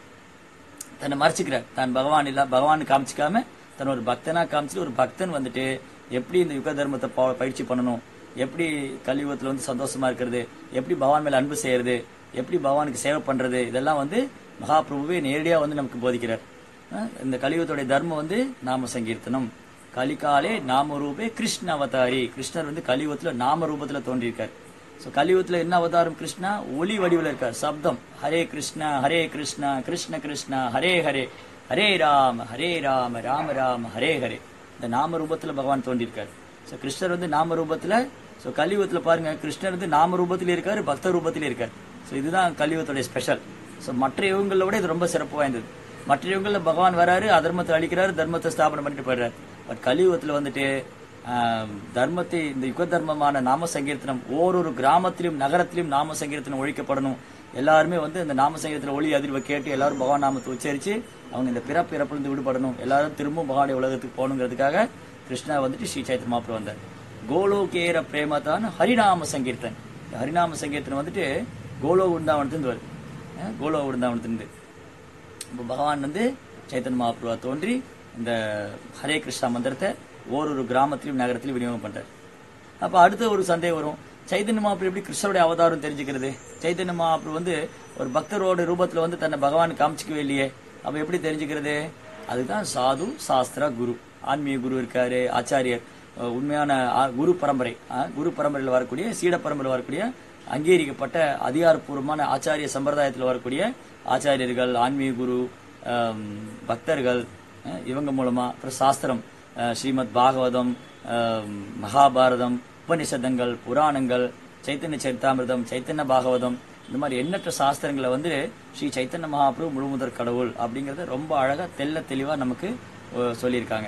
தன்னை மறைச்சிக்கிறார் தான் பகவான் இல்ல பகவான் காமிச்சிக்காம தன் ஒரு பக்தனா காமிச்சிட்டு ஒரு பக்தன் வந்துட்டு எப்படி இந்த யுக தர்மத்தை ப- பயிற்சி பண்ணணும் எப்படி கலியுகத்துல வந்து சந்தோஷமா இருக்கிறது எப்படி பகவான் மேல அன்பு செய்யறது எப்படி பகவானுக்கு சேவை பண்றது இதெல்லாம் வந்து மகாபிரபுவே நேரடியா வந்து நமக்கு போதிக்கிறார் அஹ் இந்த கலியுகத்துடைய தர்மம் வந்து நாம சங்கீர்த்தனம் கலிகாலே நாம ரூபே கிருஷ்ண அவதாரி கிருஷ்ணர் வந்து கலியுகத்துல நாம ரூபத்துல தோன்றியிருக்கார் சோ கலியுகத்துல என்ன அவதாரம் கிருஷ்ணா ஒளி வடிவில் இருக்கார் சப்தம் ஹரே கிருஷ்ணா ஹரே கிருஷ்ணா கிருஷ்ண கிருஷ்ணா ஹரே ஹரே ஹரே ராம ஹரே ராம ராம ராம ஹரே ஹரே இந்த நாம ரூபத்துல பகவான் தோன்றியிருக்கார் சோ கிருஷ்ணர் வந்து நாம ரூபத்துல சோ கலியுகத்துல பாருங்க கிருஷ்ணர் வந்து நாம ரூபத்துல இருக்காரு பக்த ரூபத்துல இருக்கார் சோ இதுதான் கலியுகத்துடைய ஸ்பெஷல் சோ மற்ற யுகங்களை விட இது ரொம்ப சிறப்பு வாய்ந்தது மற்ற யுகங்கள்ல பகவான் வராரு அதர்மத்தை அழிக்கிறாரு தர்மத்தை ஸ்தாபனம் பண்ணிட்டு போயிடுறாரு பட் கலியுகத்துல வந்துட்டு ஆஹ், தர்மத்தை இந்த யுக தர்மமான நாம சங்கீர்த்தனம் ஓரொரு கிராமத்திலும் நகரத்திலும் நாம சங்கீர்த்தனம் ஒழிக்கப்படணும் எல்லாருமே வந்து இந்த நாம சங்கீர்த்தன ஒளி அதிர்வை கேட்டு எல்லாரும் பகவான் நாமத்தை உச்சரிச்சு அவங்க இந்த பிறப்பு இறப்பிலிருந்து விடுபடணும் எல்லாரும் திரும்பவும் பகவானுடைய உலகத்துக்கு போகணுங்கிறதுக்காக கிருஷ்ணா வந்துட்டு ஸ்ரீ சைத்தன்ய மகாபிரபு வந்தார் கோலோகேர பிரேமதான் ஹரிநாம சங்கீர்த்தன் இந்த ஹரிநாம சங்கீர்த்தனம் வந்துட்டு கோலோ உண்டாவனத்துலேருந்து வருது அஹ் கோலோ உண்டாவனத்துலேருந்து இப்போ பகவான் வந்து சைத்தன்ய மகாபிரபா தோன்றி இந்த ஹரே கிருஷ்ணா மந்திரத்தை ஓரொரு கிராமத்திலும் நகரத்திலும் விநியோகம் பண்றார் அப்ப அடுத்த ஒரு சந்தேகம் வரும் சைத்தன்ய மகாபிரபு எப்படி கிருஷ்ணருடைய அவதாரம் தெரிஞ்சுக்கிறது சைத்தன்ய மகாபிரபு வந்து ஒரு பக்தரோட ரூபத்துல வந்து தன்னை பகவான் காமிச்சிக்கவே இல்லையே அப்ப எப்படி தெரிஞ்சுக்கிறது அதுதான் சாது சாஸ்திரா குரு ஆன்மீக குரு இருக்காரு ஆச்சாரியர் அஹ் உண்மையான ஆ- குரு பரம்பரை அஹ் குரு பரம்பரையில் வரக்கூடிய சீட பரம்பரையில் வரக்கூடிய அங்கீகரிக்கப்பட்ட அதிகாரப்பூர்வமான ஆச்சாரிய சம்பிரதாயத்தில் வரக்கூடிய ஆச்சாரியர்கள் ஆன்மீக குரு ஆம், பக்தர்கள் அஹ் இவங்க மூலமா அப்புறம் சாஸ்திரம் அஹ் ஸ்ரீமத் பாகவதம் ஆம், மகாபாரதம் உபனிஷதங்கள் புராணங்கள் சைத்தன்ய சரித்தாமிர்தம் சைத்தன்ய பாகவதம் இந்த மாதிரி எண்ணற்ற சாஸ்திரங்களை வந்து ஸ்ரீ சைத்தன்ய மகாபிரபு முழுமுதற் கடவுள் அப்படிங்கறத ரொம்ப அழகா தெள்ள தெளிவா நமக்கு அஹ், சொல்லியிருக்காங்க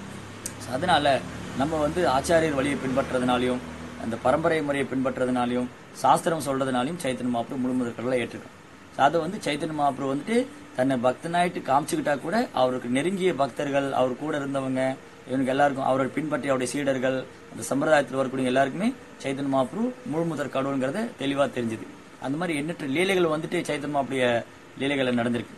So, அதனால நம்ம வந்து ஆச்சாரியர் வழியை பின்பற்றதுனாலையும் அந்த பரம்பரை முறையை பின்பற்றதுனாலையும் சாஸ்திரம் சொல்றதுனாலையும் சைத்தன்ய மகாபிரபு முழுமுதற் கடவுளை ஏற்றுக்கணும் So, அதை வந்து சைத்தன்ய மகாபிரபு வந்துட்டு தன்னை பக்தனாயிட்டு காமிச்சுக்கிட்டா கூட அவருக்கு நெருங்கிய பக்தர்கள் அவர் கூட இருந்தவங்க இவனுக்கு எல்லாருக்கும் அவரை பின்பற்றிய அவருடைய சீடர்கள் அந்த சம்பிரதாயத்தில் வரக்கூடிய எல்லாருக்குமே சைத்தன்ய மகாபிரபு முழுமுதற் கடவுளுங்கிறத தெளிவா தெரிஞ்சுது அந்த மாதிரி எண்ணற்ற லீலைகள் வந்துட்டு சைத்தன்ய மகாபிரிய லீலைகள் நடந்திருக்கு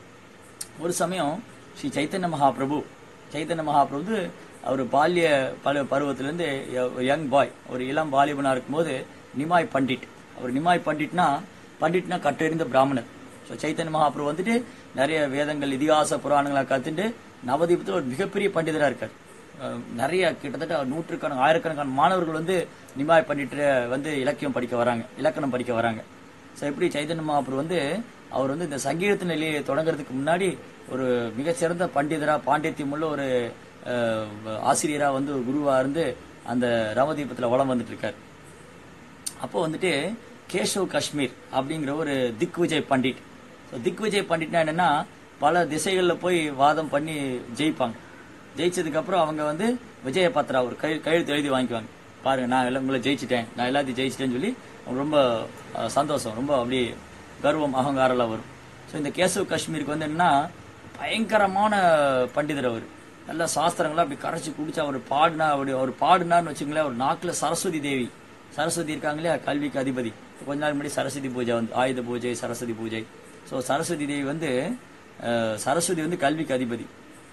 ஒரு சமயம் ஸ்ரீ சைத்தன்ய மகாபிரபு சைத்தன்ய மகாபிரபு வந்து அவர் பால்ய பல பருவத்திலிருந்து யங் பாய் ஒரு இளம் வாலிபனா இருக்கும்போது நிமாய் பண்டிட் அவர் நிமாய் பண்டிட்னா பண்டிட்னா கற்றறிந்த பிராமணர் ஸோ சைத்தன்ய மகாபிரபு வந்துட்டு நிறைய வேதங்கள் இதிகாச புராணங்களை கத்துட்டு நவதீபத்தில் ஒரு மிகப்பெரிய பண்டிதரா இருக்கார் அஹ் நிறைய கிட்டத்தட்ட நூற்றுக்கணக்கான ஆயிரக்கணக்கான மாணவர்கள் வந்து நிமாய் பண்டிட்டு வந்து இலக்கியம் படிக்க வராங்க இலக்கணம் படிக்க வராங்க ஸோ எப்படி சைதன்ய மகாபுர் வந்து அவர் வந்து இந்த சங்கீத நிலையை தொடங்குறதுக்கு முன்னாடி ஒரு மிகச்சிறந்த பண்டிதரா பாண்டித்யம் உள்ள ஒரு அஹ், ஆசிரியரா வந்து ஒரு குருவா இருந்து அந்த ரமதீபத்துல வளம் வந்துட்டு இருக்கார் அப்போ வந்துட்டு கேஷவ் காஷ்மீர் அப்படிங்கிற ஒரு digvijay pandit so digvijay பண்டிட்னா என்னன்னா பல திசைகளில் போய் வாதம் பண்ணி ஜெயிப்பாங்க ஜெயிச்சதுக்கு அப்புறம் அவங்க வந்து விஜய பத்ரா ஒரு கை கையெழுத்து எழுதி வாங்கிக்குவாங்க பாருங்க நான் எல்லாம் உங்களை ஜெயிச்சிட்டேன் நான் எல்லாத்தையும் ஜெயிச்சிட்டேன்னு சொல்லி அவங்க ரொம்ப அஹ், சந்தோஷம் ரொம்ப அப்படியே கர்வம் அகங்காரம்லாம் வரும் ஸோ இந்த கேசவ் காஷ்மீருக்கு வந்து என்னன்னா பயங்கரமான பண்டிதர் அவர் நல்ல சாஸ்திரங்களாம் அப்படி கரைச்சி குடிச்சு அவர் பாடினா அப்படி அவர் பாடினார்னு வச்சுங்களேன் ஒரு நாக்குல சரஸ்வதி தேவி சரஸ்வதி இருக்காங்க இல்லையா கல்விக்கு அதிபதி கொஞ்ச நாள் முன்னாடி சரஸ்வதி பூஜை வந்து ஆயுத பூஜை சரஸ்வதி பூஜை ஸோ சரஸ்வதி தேவி வந்து அஹ், சரஸ்வதி வந்து கல்விக்கு அதிபதி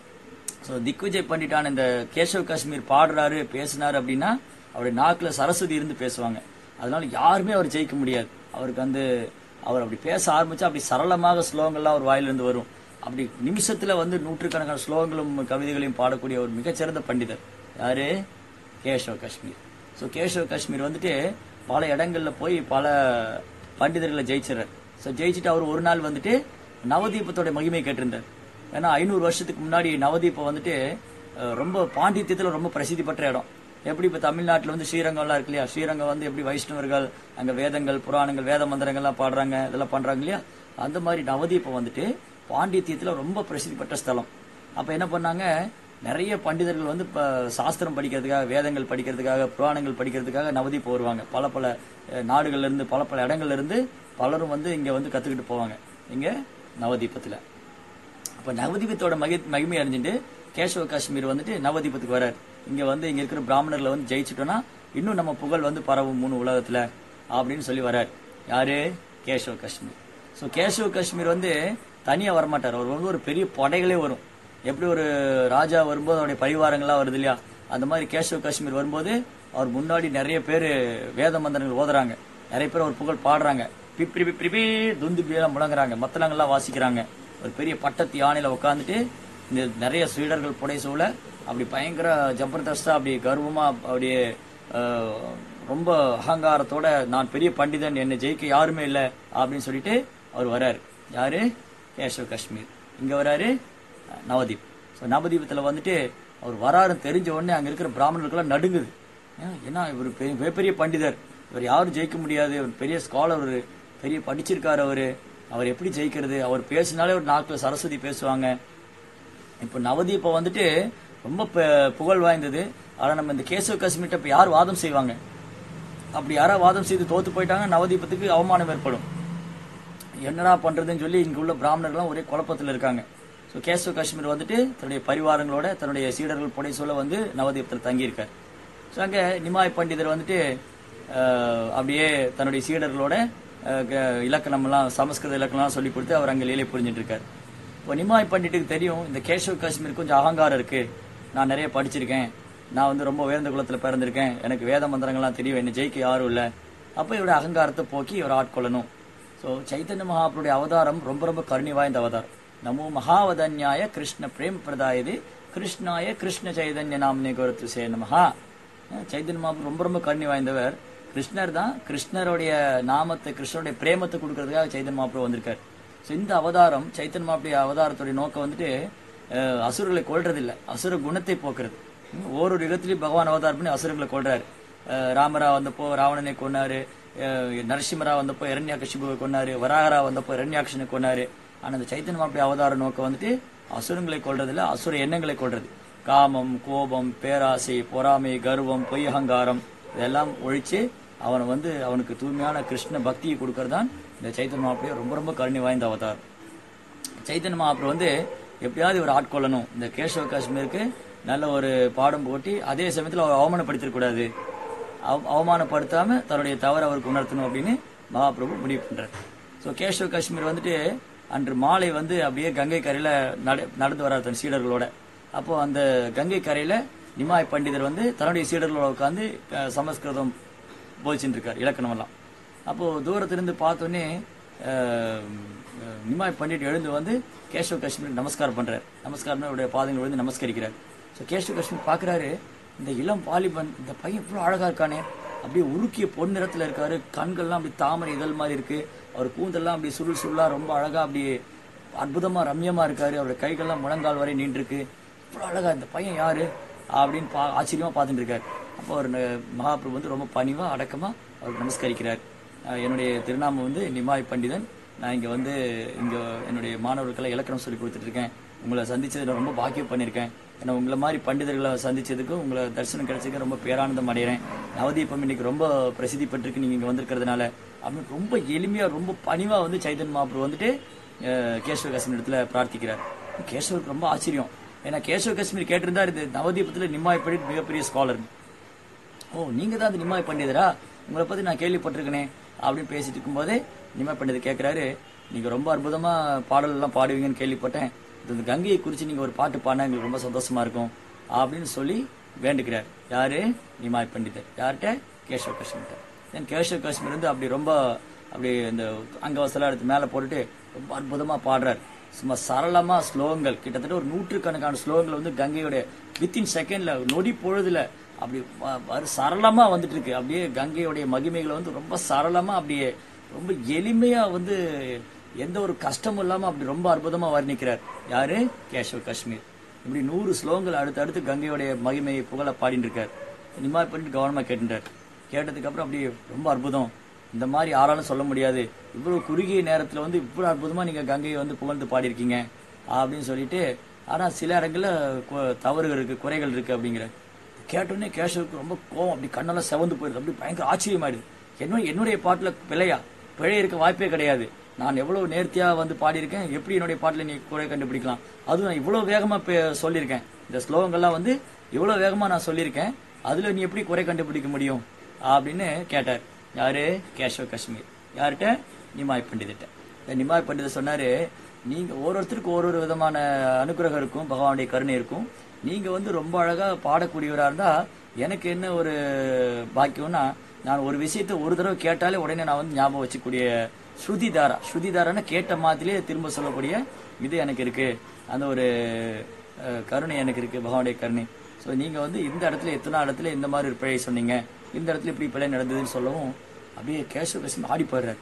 ஸோ திக்விஜய் பண்டிட்டான இந்த கேஷவ் காஷ்மீர் பாடுறாரு பேசினாரு அப்படின்னா அவருடைய நாக்குல சரஸ்வதி இருந்து பேசுவாங்க அதனால யாருமே அவர் ஜெயிக்க முடியாது அவருக்கு வந்து அவர் அப்படி பேச ஆரம்பிச்சா அப்படி சரளமாக ஸ்லோகங்கள்லாம் அவர் வாயிலிருந்து வரும் அப்படி நிமிஷத்துல வந்து நூற்றுக்கணக்கான ஸ்லோகங்களும் கவிதைகளையும் பாடக்கூடிய ஒரு மிகச்சிறந்த பண்டிதர் யாரு கேஷவ் காஷ்மீர் ஸோ கேஷவ் காஷ்மீர் வந்துட்டு பல இடங்கள்ல போய் பல பண்டிதர்களை ஜெயிச்சிடறார் ஸோ ஜெயிச்சுட்டு அவர் ஒரு நாள் வந்துட்டு நவதீபத்தோட மகிமை கேட்டிருந்தார் ஏன்னா ஐநூறு வருஷத்துக்கு முன்னாடி நவதீபம் வந்துட்டு அஹ், ரொம்ப பாண்டித்யத்தில் ரொம்ப பிரசித்தி பெற்ற இடம் எப்படி இப்போ தமிழ்நாட்டில் வந்து ஸ்ரீரங்கம்லாம் இருக்கு இல்லையா ஸ்ரீரங்கம் வந்து எப்படி வைஷ்ணவர்கள் அங்கே வேதங்கள் புராணங்கள் வேத மந்திரங்கள்லாம் பாடுறாங்க இதெல்லாம் பண்றாங்க இல்லையா அந்த மாதிரி நவதீபம் வந்துட்டு பாண்டித்யத்தில் ரொம்ப பிரசித்தி பெற்ற ஸ்தலம் அப்போ என்ன பண்ணாங்க நிறைய பண்டிதர்கள் வந்து இப்போ சாஸ்திரம் படிக்கிறதுக்காக வேதங்கள் படிக்கிறதுக்காக புராணங்கள் படிக்கிறதுக்காக நவதீபம் வருவாங்க பல பல அஹ், நாடுகள்ல இருந்து பல பல இடங்கள்ல இருந்து பலரும் வந்து இங்க வந்து கத்துக்கிட்டு போவாங்க இங்க நவதீபத்துல அப்ப நவதீபத்தோட மகி மகிமை அறிஞ்சுட்டு கேசவ காஷ்மீர் வந்துட்டு நவதீபத்துக்கு வரார் இங்க வந்து இங்க இருக்கிற பிராமணர்ல வந்து ஜெயிச்சிட்டோம்னா இன்னும் நம்ம புகழ் வந்து பரவும் மூணு உலகத்துல அப்படின்னு சொல்லி வரார் யாரு கேசவ காஷ்மீர் ஸோ கேசவ காஷ்மீர் வந்து தனியா வரமாட்டார் அவர் வந்து ஒரு பெரிய படைகளே வரும் எப்படி ஒரு ராஜா வரும்போது அவருடைய பரிவாரங்கள்லாம் வருது இல்லையா அந்த மாதிரி கேசவ காஷ்மீர் வரும்போது அவர் முன்னாடி நிறைய பேர் வேத மந்திரங்கள் ஓதுறாங்க நிறைய பேர் அவர் புகழ் பாடுறாங்க பிப்ரி பிப்ரி பி துந்துபியெல்லாம் முழங்குறாங்க மத்தளங்கள்லாம் வாசிக்கிறாங்க ஒரு பெரிய பட்டத்து யானையில உட்காந்துட்டு இந்த நிறைய சீடர்கள் புடை சூழ அப்படி பயங்கர ஜபர்தஸ்தா அப்படி கர்வமா அப்படியே அஹ், ரொம்ப அகங்காரத்தோட நான் பெரிய பண்டிதன் என்னை ஜெயிக்க யாருமே இல்லை அப்படின்னு சொல்லிட்டு அவர் வராரு யாரு கேஷவ் காஷ்மீர் இங்க வராரு அஹ், நவதீப் ஸோ நவதீபத்துல வந்துட்டு அவர் வராருன்னு தெரிஞ்ச உடனே அங்க இருக்கிற பிராமணர்களுக்கெல்லாம் நடுங்குது ஏன், ஏன்னா இவர் பெரிய மிகப்பெரிய பண்டிதர் இவர் யாரும் ஜெயிக்க முடியாது இவர் பெரிய ஸ்காலர் அவரு பெரிய படிச்சிருக்காரு அவரு அவர் எப்படி ஜெயிக்கிறது அவர் பேசினாலே ஒரு நாக்கில் சரஸ்வதி பேசுவாங்க இப்போ நவதீபம் வந்துட்டு ரொம்ப ப- புகழ் வாய்ந்தது ஆனா நம்ம இந்த கேசவ காஷ்மீர்ட்ட இப்ப யார் வாதம் செய்வாங்க அப்படி யாரா வாதம் செய்து தோத்து போயிட்டாங்க நவதீபத்துக்கு அவமானம் ஏற்படும் என்னடா பண்றதுன்னு சொல்லி இங்க உள்ள பிராமணர்கள்லாம் ஒரே குழப்பத்துல இருக்காங்க ஸோ கேசவ காஷ்மீர் வந்துட்டு தன்னுடைய பரிவாரங்களோட தன்னுடைய சீடர்கள் புடை சொல்ல வந்து நவதீபத்தில் தங்கியிருக்கார் ஸோ அங்க நிமாய் பண்டிதர் வந்துட்டு அஹ், அப்படியே தன்னுடைய சீடர்களோட அஹ், க- இலக்கணம் எல்லாம் சமஸ்கிருத இலக்கணம்லாம் சொல்லி கொடுத்து அவர் அங்க லீலை புரிஞ்சிட்டு இருக்கார் இப்போ நிமாய் பண்டிட்டுக்கு தெரியும் இந்த கேசவ காஷ்மீர் கொஞ்சம் அகங்காரம் இருக்கு நான் நிறைய படிச்சிருக்கேன் நான் வந்து ரொம்ப உயர்ந்த குலத்துல பிறந்திருக்கேன் எனக்கு வேத மந்திரங்கள்லாம் தெரியும் என்ன ஜெயிக்க யாரும் இல்லை அப்போ இவருடைய அகங்காரத்தை போக்கி இவர் ஆட்கொள்ளணும் ஸோ சைத்தன்ய மகாபுருடைய அவதாரம் ரொம்ப ரொம்ப கருணை வாய்ந்த அவதாரம் நமோ மகாவதன்யாய கிருஷ்ண பிரேம் பிரதாயது கிருஷ்ணாய கிருஷ்ண சைதன்ய நாம்னே குரத்து சே நமஹா அஹ் சைத்தன்ய மகாபுரு ரொம்ப ரொம்ப கருணை வாய்ந்தவர் கிருஷ்ணர் தான் கிருஷ்ணருடைய நாமத்தை கிருஷ்ணருடைய பிரேமத்தை கொடுக்கறதுக்காக சைத்தன்ய மகாபுரு வந்திருக்கார் ஸோ இந்த அவதாரம் சைத்தன்ய மகாபுடைய அவதாரத்துடைய நோக்கம் வந்துட்டு அஹ், அசுரர்களை கொல்றது இல்ல அசுர குணத்தை போக்குறது ம், ஓரொரு இடத்துலயும் பகவான் அவதாரம் பண்ணி அசுரர்களை கொல்றாரு அஹ், ராமரா வந்தப்போ ராவணனை கொன்னாரு அஹ், நரசிம்மரா வந்தப்போ இரண்யாகசிபுவை கொன்னாரு வராகரா வந்தப்போ இரண்யாக்ஷனை கொன்னாரு ஆனா இந்த சைத்தன்ய மகாபுடைய அவதார நோக்கம் வந்துட்டு அசுரங்களை கொல்றது இல்ல அசுர எண்ணங்களை கொல்றது காமம் கோபம் பேராசை பொறாமை கர்வம் பொய் அகங்காரம் இதெல்லாம் ஒழிச்சு அவனை வந்து அவனுக்கு தூய்மையான கிருஷ்ண பக்தியை கொடுக்கறதான் இந்த சைத்தன்ய மகாபுடைய ரொம்ப ரொம்ப கருணை வாய்ந்த அவதாரம் சைத்தன்ய மகாபுரு வந்து எப்படியாவது இவர் ஆட்கொள்ளணும் இந்த கேசவ காஷ்மீருக்கு நல்ல ஒரு பாடம் போட்டி அதே சமயத்தில் அவர் அவமானப்படுத்திடக்கூடாது அவ- அவமானப்படுத்தாம தன்னுடைய தவறு அவருக்கு உணர்த்தணும் அப்படின்னு மகாபிரபு முடிவு பண்றார் ஸோ கேசவ காஷ்மீர் வந்துட்டு அன்று மாலை வந்து அப்படியே கங்கை கரையில நட- நடந்து வரார் தன் சீடர்களோட அப்போ அந்த கங்கை கரையில நிமாய் பண்டிதர் வந்து தன்னுடைய சீடர்களோட உட்காந்து அஹ், சமஸ்கிருதம் போதிச்சுட்டு இருக்கார் இலக்கணம் எல்லாம் அப்போ தூரத்திலிருந்து பார்த்தோன்னே அஹ், அஹ், நிமாய் பண்டிட் எழுந்து வந்து கேஷவ காஷ்மீர் நமஸ்காரம் பண்றார் நமஸ்காரம் அவருடைய பாதங்கள் விழுந்து நமஸ்கரிக்கிறார் ஸோ கேஷவ காஷ்மீர் பார்க்கறாரு இந்த இளம் வாலிபன் இந்த பையன் இவ்வளோ அழகா இருக்கானே அப்படியே உருக்கிய பொன் நிறத்துல இருக்காரு கண்கள்லாம் அப்படி தாமரை இதழ் மாதிரி இருக்கு அவர் கூந்தெல்லாம் அப்படி சுருள் சுருளா ரொம்ப அழகா அப்படியே அற்புதமா ரம்யமா இருக்காரு அவருடைய கைகள்லாம் முழங்கால் வரை நின்றுருக்கு இவ்வளோ அழகா இந்த பையன் யாரு அப்படின்னு பா ஆச்சரியமா பார்த்துட்டு இருக்காரு அப்போ அவர் ந- மகாபிரபு வந்து ரொம்ப பணிவா அடக்கமா அவருக்கு நமஸ்கரிக்கிறார் அஹ் என்னுடைய திருநாமம் வந்து நிமாய் பண்டிதன் நான் இங்க வந்து இங்க என்னுடைய மாணவர்களுக்கெல்லாம் இலக்கணம் சொல்லி கொடுத்துட்டு இருக்கேன் உங்களை சந்திச்சதுல ரொம்ப பாக்கியம் பண்ணியிருக்கேன் ஏன்னா உங்களை மாதிரி பண்டிதர்களை சந்திச்சதுக்கு உங்களை தரிசனம் கிடைச்சதுக்கு ரொம்ப பேரானந்தம் அடைகிறேன் நவதீபம் இன்னைக்கு ரொம்ப பிரசித்தி பெற்றிருக்கு நீங்க இங்க வந்திருக்கிறதுனால அப்படின்னு ரொம்ப எளிமையா ரொம்ப பணிவா வந்து சைதன் மகாபுரு வந்துட்டு அஹ், கேசவ காஷ்மீர் இடத்துல பிரார்த்திக்கிறார் கேசவருக்கு ரொம்ப ஆச்சரியம் ஏன்னா கேசவ காஷ்மீர் கேட்டிருந்தார் இந்த நவதீபத்துல நிம்மாய் பண்டிட் மிகப்பெரிய ஸ்காலர் ஓ நீங்க தான் அந்த நிம்மாய் பண்டிதரா உங்களை பத்தி நான் கேள்விப்பட்டிருக்கனே அப்படின்னு பேசிட்டு இருக்கும்போதே நிம்மாய் பண்டிதர் கேட்கிறாரு நீங்க ரொம்ப அற்புதமா பாடல் எல்லாம் பாடுவீங்கன்னு கேள்விப்பட்டேன் இந்த கங்கையை குறிச்சு நீங்க ஒரு பாட்டு பாடினா எங்களுக்கு ரொம்ப சந்தோஷமா இருக்கும் அப்படின்னு சொல்லி வேண்டுகிறார் யாரு நிமாய் பண்டிதர் யார்கிட்ட கேசவ காஷ்மீர்கிட்ட தென் கேஷவ் காஷ்மீர் வந்து அப்படி ரொம்ப அப்படி இந்த அங்கவசலாம் எடுத்து மேலே போட்டுட்டு ரொம்ப அற்புதமா பாடுறார் சும்மா சரளமா ஸ்லோகங்கள் கிட்டத்தட்ட ஒரு நூற்றுக்கணக்கான ஸ்லோகங்கள் வந்து கங்கையோட வித்தின் செகண்ட்ல நொடி பொழுதுல அப்படி வ- வரு- சரளமா வந்துட்டு இருக்கு அப்படியே கங்கையோடைய மகிமைகளை வந்து ரொம்ப சரளமா அப்படியே ரொம்ப எளிமையா வந்து எந்த ஒரு கஷ்டமும் இல்லாம அப்படி ரொம்ப அற்புதமா வர்ணிக்கிறார் யாரு கேஷவ் காஷ்மீர் இப்படி நூறு ஸ்லோகங்கள் அடுத்து அடுத்து கங்கையோடைய மகிமையை புகழ பாடிட்டு இருக்கார் இந்த மாதிரி பண்ணிட்டு கவனமா கேட்டுட்டார் கேட்டதுக்கு அப்புறம் அப்படியே ரொம்ப அற்புதம் இந்த மாதிரி யாராலும் சொல்ல முடியாது இவ்வளவு குறுகிய நேரத்துல வந்து இவ்வளவு அற்புதமா நீங்க கங்கையை வந்து புகழ்ந்து பாடியிருக்கீங்க அப்படின்னு சொல்லிட்டு ஆனா சில இடங்கள்ல கு- தவறுகள் இருக்கு குறைகள் இருக்கு அப்படிங்கிற கேட்டோடனே கேஷவுக்கு ரொம்ப கோவம் அப்படி கண்ணெல்லாம் செவந்து போயிடுது அப்படி பயங்கர ஆச்சரியமாயிடுது என்ன என்னுடைய பாட்டுல பிழையா பிழை இருக்க வாய்ப்பே கிடையாது நான் எவ்வளவு நேர்த்தியா வந்து பாடியிருக்கேன் எப்படி என்னுடைய பாட்டுல நீ குறை கண்டுபிடிக்கலாம் அதுவும் நான் இவ்வளவு வேகமா பே- சொல்லியிருக்கேன் இந்த ஸ்லோகங்கள்லாம் வந்து இவ்வளவு வேகமா நான் சொல்லியிருக்கேன் அதுல நீ எப்படி குறை கண்டுபிடிக்க முடியும் அப்படின்னு கேட்டார் யாரு கேஷவ் காஷ்மீர் யார்கிட்ட நிமாய் பண்டிதிட்ட இந்த நிமாய் பண்டிதர் சொன்னாரு நீங்க ஒவ்வொருத்தருக்கும் ஒரு ஒரு விதமான அனுகிரகம் இருக்கும் பகவானுடைய கருணை இருக்கும் நீங்க வந்து ரொம்ப அழகா பாடக்கூடியவரா இருந்தா எனக்கு என்ன ஒரு பாக்கியம்னா நான் ஒரு விஷயத்தை ஒரு தடவை கேட்டாலே உடனே நான் வந்து ஞாபகம் வச்சுக்கூடிய ஸ்ருதிதாரா ஸ்ருதிதாரான்னு கேட்ட மாதிரியே திரும்ப சொல்லக்கூடிய இது எனக்கு இருக்கு அந்த ஒரு அஹ், கருணை எனக்கு இருக்கு பகவானுடைய கருணை ஸோ நீங்க வந்து இந்த இடத்துல எத்தனை இடத்துல இந்த மாதிரி ஒரு பிழை சொன்னீங்க இந்த இடத்துல இப்படி பிழை நடந்ததுன்னு சொல்லவும் அப்படியே கேஷவ கஷ்மி ஆடி போடுறாரு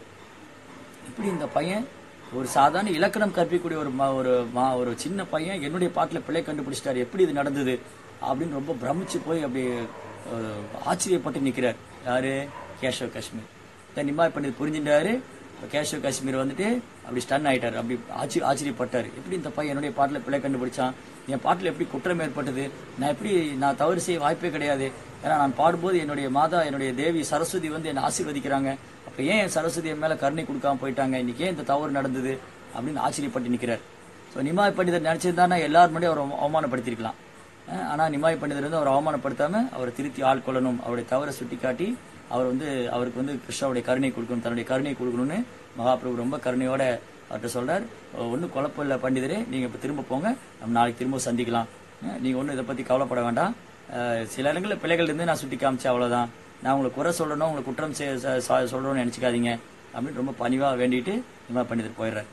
இப்படி இந்த பையன் ஒரு சாதாரண இலக்கணம் கற்பிக்கக்கூடிய ஒரு ம- ஒரு மா- ஒரு சின்ன பையன் என்னுடைய பாட்டுல பிழை கண்டுபிடிச்சிட்டாரு எப்படி இது நடந்தது அப்படின்னு ரொம்ப பிரமிச்சு போய் அப்படி அஹ், ஆச்சரியப்பட்டு நிக்கிறார் யாரு கேஷவ் காஷ்மீர் தான் நிம்மாய் பண்ணி புரிஞ்சுட்டாரு இப்ப கேஷவ் காஷ்மீர் வந்துட்டு அப்படி ஸ்டன் ஆயிட்டாரு அப்படி ஆச்சரிய ஆச்சரியப்பட்டாரு எப்படி இந்த பையன் என்னுடைய பாட்டுல பிழை கண்டுபிடிச்சான் என் பாட்டுல எப்படி குற்றம் ஏற்பட்டது நான் எப்படி நான் தவறு செய்ய வாய்ப்பே கிடையாது ஏன்னா நான் பாடும்போது என்னுடைய மாதா என்னுடைய தேவி சரஸ்வதி வந்து என்னை ஆசீர்வதிக்கிறாங்க அப்ப ஏன் என் சரஸ்வதி என் மேல கருணை கொடுக்காம போயிட்டாங்க இன்னைக்கு ஏன் இந்த தவறு நடந்தது அப்படின்னு ஆச்சரியப்பட்டு நிக்கிறார் ஸோ நிமாய் பண்டிதர் நினைச்சிருந்தாருன்னா எல்லாரும் முன்னாடி அவர் அவ- அவமானப்படுத்திருக்கலாம் அஹ் ஆனா நிமாய் பண்டிதர் வந்து அவர் அவமானப்படுத்தாம அவரை திருத்தி ஆட்கொள்ளணும் அவருடைய தவறை சுட்டிக்காட்டி அவர் வந்து அவருக்கு வந்து கிருஷ்ணாவுடைய கருணை கொடுக்கணும் தன்னுடைய கருணை கொடுக்கணும்னு மகாபிரபு ரொம்ப கருணையோட அவர்கிட்ட சொல்றார் ஒன்றும் குழப்பம் இல்லை பண்டிதரே நீங்க இப்ப திரும்ப போங்க நம்ம நாளைக்கு திரும்ப சந்திக்கலாம் அஹ் நீங்க ஒன்றும் இதை பத்தி கவலைப்பட வேண்டாம் அஹ் சில இடங்களில் பிள்ளைகள் இருந்து நான் சுட்டி காமிச்சேன் அவ்வளவுதான் நான் உங்களுக்கு குறை சொல்லணும் உங்களுக்கு குற்றம் செய்ய ச- ச- சொல்லணும்னு நினைச்சுக்காதீங்க அப்படின்னு ரொம்ப பணிவா வேண்டிட்டு நிமா பண்டிதர் போயிடுறாரு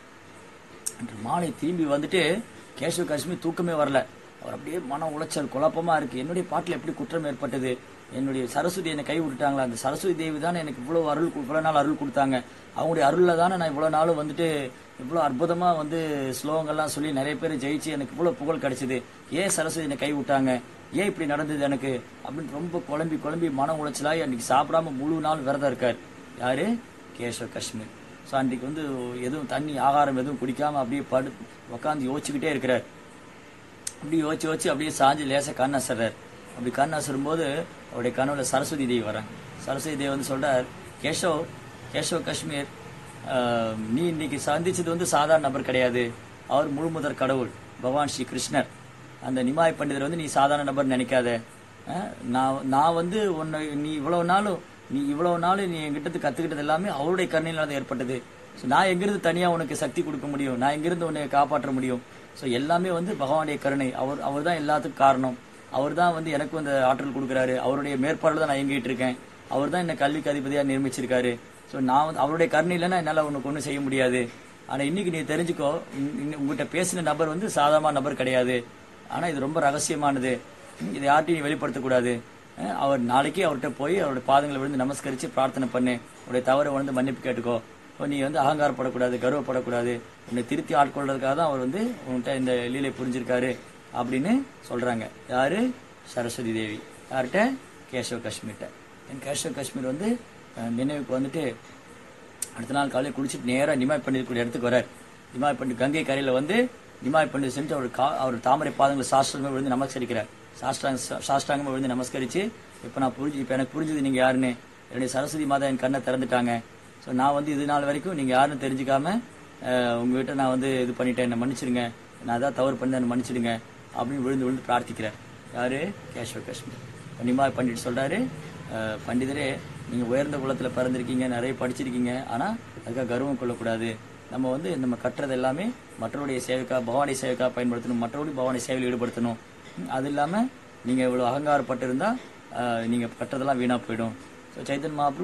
அன்று மாலை திரும்பி வந்துட்டு கேஷவ் காஷ்மீர் தூக்கமே வரல அவர் அப்படியே மன உளைச்சல் குழப்பமா இருக்கு என்னுடைய பாட்டுல எப்படி குற்றம் ஏற்பட்டது என்னுடைய சரஸ்வதி என்னை கை விட்டுட்டாங்களா அந்த சரஸ்வதி தேவி தானே எனக்கு இவ்வளவு அருள் கு- இவ்வளவு நாள் அருள் கொடுத்தாங்க அவங்களுடைய அருள்ல தானே நான் இவ்வளவு நாளும் வந்துட்டு இவ்வளவு அற்புதமா வந்து ஸ்லோகங்கள்லாம் சொல்லி நிறைய பேர் ஜெயிச்சு எனக்கு இவ்வளவு புகழ் கிடைச்சது ஏன் சரஸ்வதி என்னை கை விட்டாங்க ஏன் இப்படி நடந்தது எனக்கு அப்படின்னு ரொம்ப குழம்பி குழம்பி மன உளைச்சலாகி அன்னைக்கு சாப்பிடாம முழு நாள் விரதம் இருக்கார் யாரு கேஷவ் காஷ்மீர் ஸோ அன்றைக்கு வந்து எதுவும் தண்ணி ஆகாரம் எதுவும் குடிக்காம அப்படியே படு உட்காந்து யோசிச்சுக்கிட்டே இருக்கிறார் அப்படி யோசிச்சு யோசிச்சு அப்படியே சாஞ்சு லேசா கண் அசர்றார் அப்படி கண் அசரும் போது அவருடைய கனவுல சரஸ்வதி தேவி வராங்க சரஸ்வதி தேவி வந்து சொல்றார் கேஷவ் கேஷவ் காஷ்மீர் ஆஹ், நீ இன்னைக்கு சந்திச்சது வந்து சாதாரண நபர் கிடையாது அவர் முழுமுதற் கடவுள் பகவான் ஸ்ரீ கிருஷ்ணர் அந்த நிமாய் பண்டிதர் வந்து நீ சாதாரண நபர் நினைக்காத அஹ், நான் நான் வந்து உன்னை நீ இவ்வளவு நாளும் நீ இவ்வளவு நாள் நீ என்கிட்ட கத்துக்கிட்டது எல்லாமே அவருடைய கருணையில தான் ஏற்பட்டது So, நான் எங்கிருந்து தனியா உனக்கு சக்தி கொடுக்க முடியும் நான் எங்கிருந்து உன்னை காப்பாற்ற முடியும் ஸோ எல்லாமே வந்து பகவானுடைய கருணை அவர் அவர் தான் எல்லாத்துக்கும் காரணம் அவர் தான் வந்து எனக்கு அந்த ஆற்றல் கொடுக்குறாரு அவருடைய மேற்பார்வை தான் நான் இயங்கிட்டு இருக்கேன் அவர் தான் என்ன கல்விக்கு அதிபதியா நியமிச்சிருக்காரு ஸோ நான் வந்து அவருடைய கருணை இல்லைன்னா என்னால் உனக்கு ஒன்றும் செய்ய முடியாது ஆனா இன்னைக்கு நீ தெரிஞ்சுக்கோ உங்க- உங்க- உங்ககிட்ட பேசின நபர் வந்து சாதாரண நபர் கிடையாது ஆனா இது ரொம்ப ரகசியமானது ம், இதை யார்ட்டையும் நீ வெளிப்படுத்தக்கூடாது அஹ், அவர் நாளைக்கே அவர்கிட்ட போய் அவருடைய பாதங்களை விழுந்து நமஸ்கரிச்சு பிரார்த்தனை பண்ணு உடைய தவறை உணர்ந்து மன்னிப்பு கேட்டுக்கோ இப்போ நீ வந்து அகங்காரப்படக்கூடாது கர்வப்படக்கூடாது உன்னை திருத்தி ஆட்கொள்றதுக்காக தான் அவர் வந்து உன்கிட்ட இந்த லீலை புரிஞ்சிருக்காரு அப்படின்னு சொல்றாங்க யாரு சரஸ்வதி தேவி யார்கிட்ட கேஷவ் காஷ்மீர்கிட்ட என் கேஷவ் காஷ்மீர் வந்து அஹ், நினைவுக்கு வந்துட்டு அடுத்த நாள் காலையில் குளிச்சுட்டு நேரா நிமாய் பண்டிதக்கூடிய இடத்துக்கு வரார் நிமாய் பண்டிட் கங்கை கரையில வந்து நிமாய் பண்டிட் சென்று அவர் கா அவர் தாமரை பாதங்களை சாஸ்திரமா விழுந்து நமஸ்கரிக்கிறார் சாஷ்டாங்க சாஷ்டாங்கமா விழுந்து நமஸ்கரிச்சு இப்ப நான் புரிஞ்சு இப்ப எனக்கு புரிஞ்சது நீங்க யாருன்னு என்னுடைய சரஸ்வதி மாதா என் கண்ணை திறந்துட்டாங்க ஸோ நான் வந்து இது நாள் வரைக்கும் நீங்க யாருன்னு தெரிஞ்சுக்காம அஹ், உங்ககிட்ட நான் வந்து இது பண்ணிட்டேன் என்ன மன்னிச்சிடுங்க நான் அதான் தவறு பண்ணி என்ன மன்னிச்சிடுங்க அப்படின்னு விழுந்து விழுந்து பிரார்த்திக்கிறார் யாரு கேஷவ் காஷ்மீர் நிமாய் பண்டிட் சொல்றாரு அஹ், பண்டிதரே நீங்க உயர்ந்த குலத்துல பிறந்திருக்கீங்க நிறைய படிச்சிருக்கீங்க ஆனா அதுக்காக கர்வம் கொள்ளக்கூடாது நம்ம வந்து நம்ம கட்டுறது எல்லாமே மற்றவருடைய சேவைக்கா பவானி சேவைக்கா பயன்படுத்தணும் மற்றவருடைய பவானி சேவையில் ஈடுபடுத்தணும் ம், அது இல்லாம நீங்க இவ்வளவு அகங்காரப்பட்டிருந்தா அஹ், நீங்க கட்டுறதெல்லாம் வீணா போயிடும் ஸோ சைத்தன் மகாபிரபு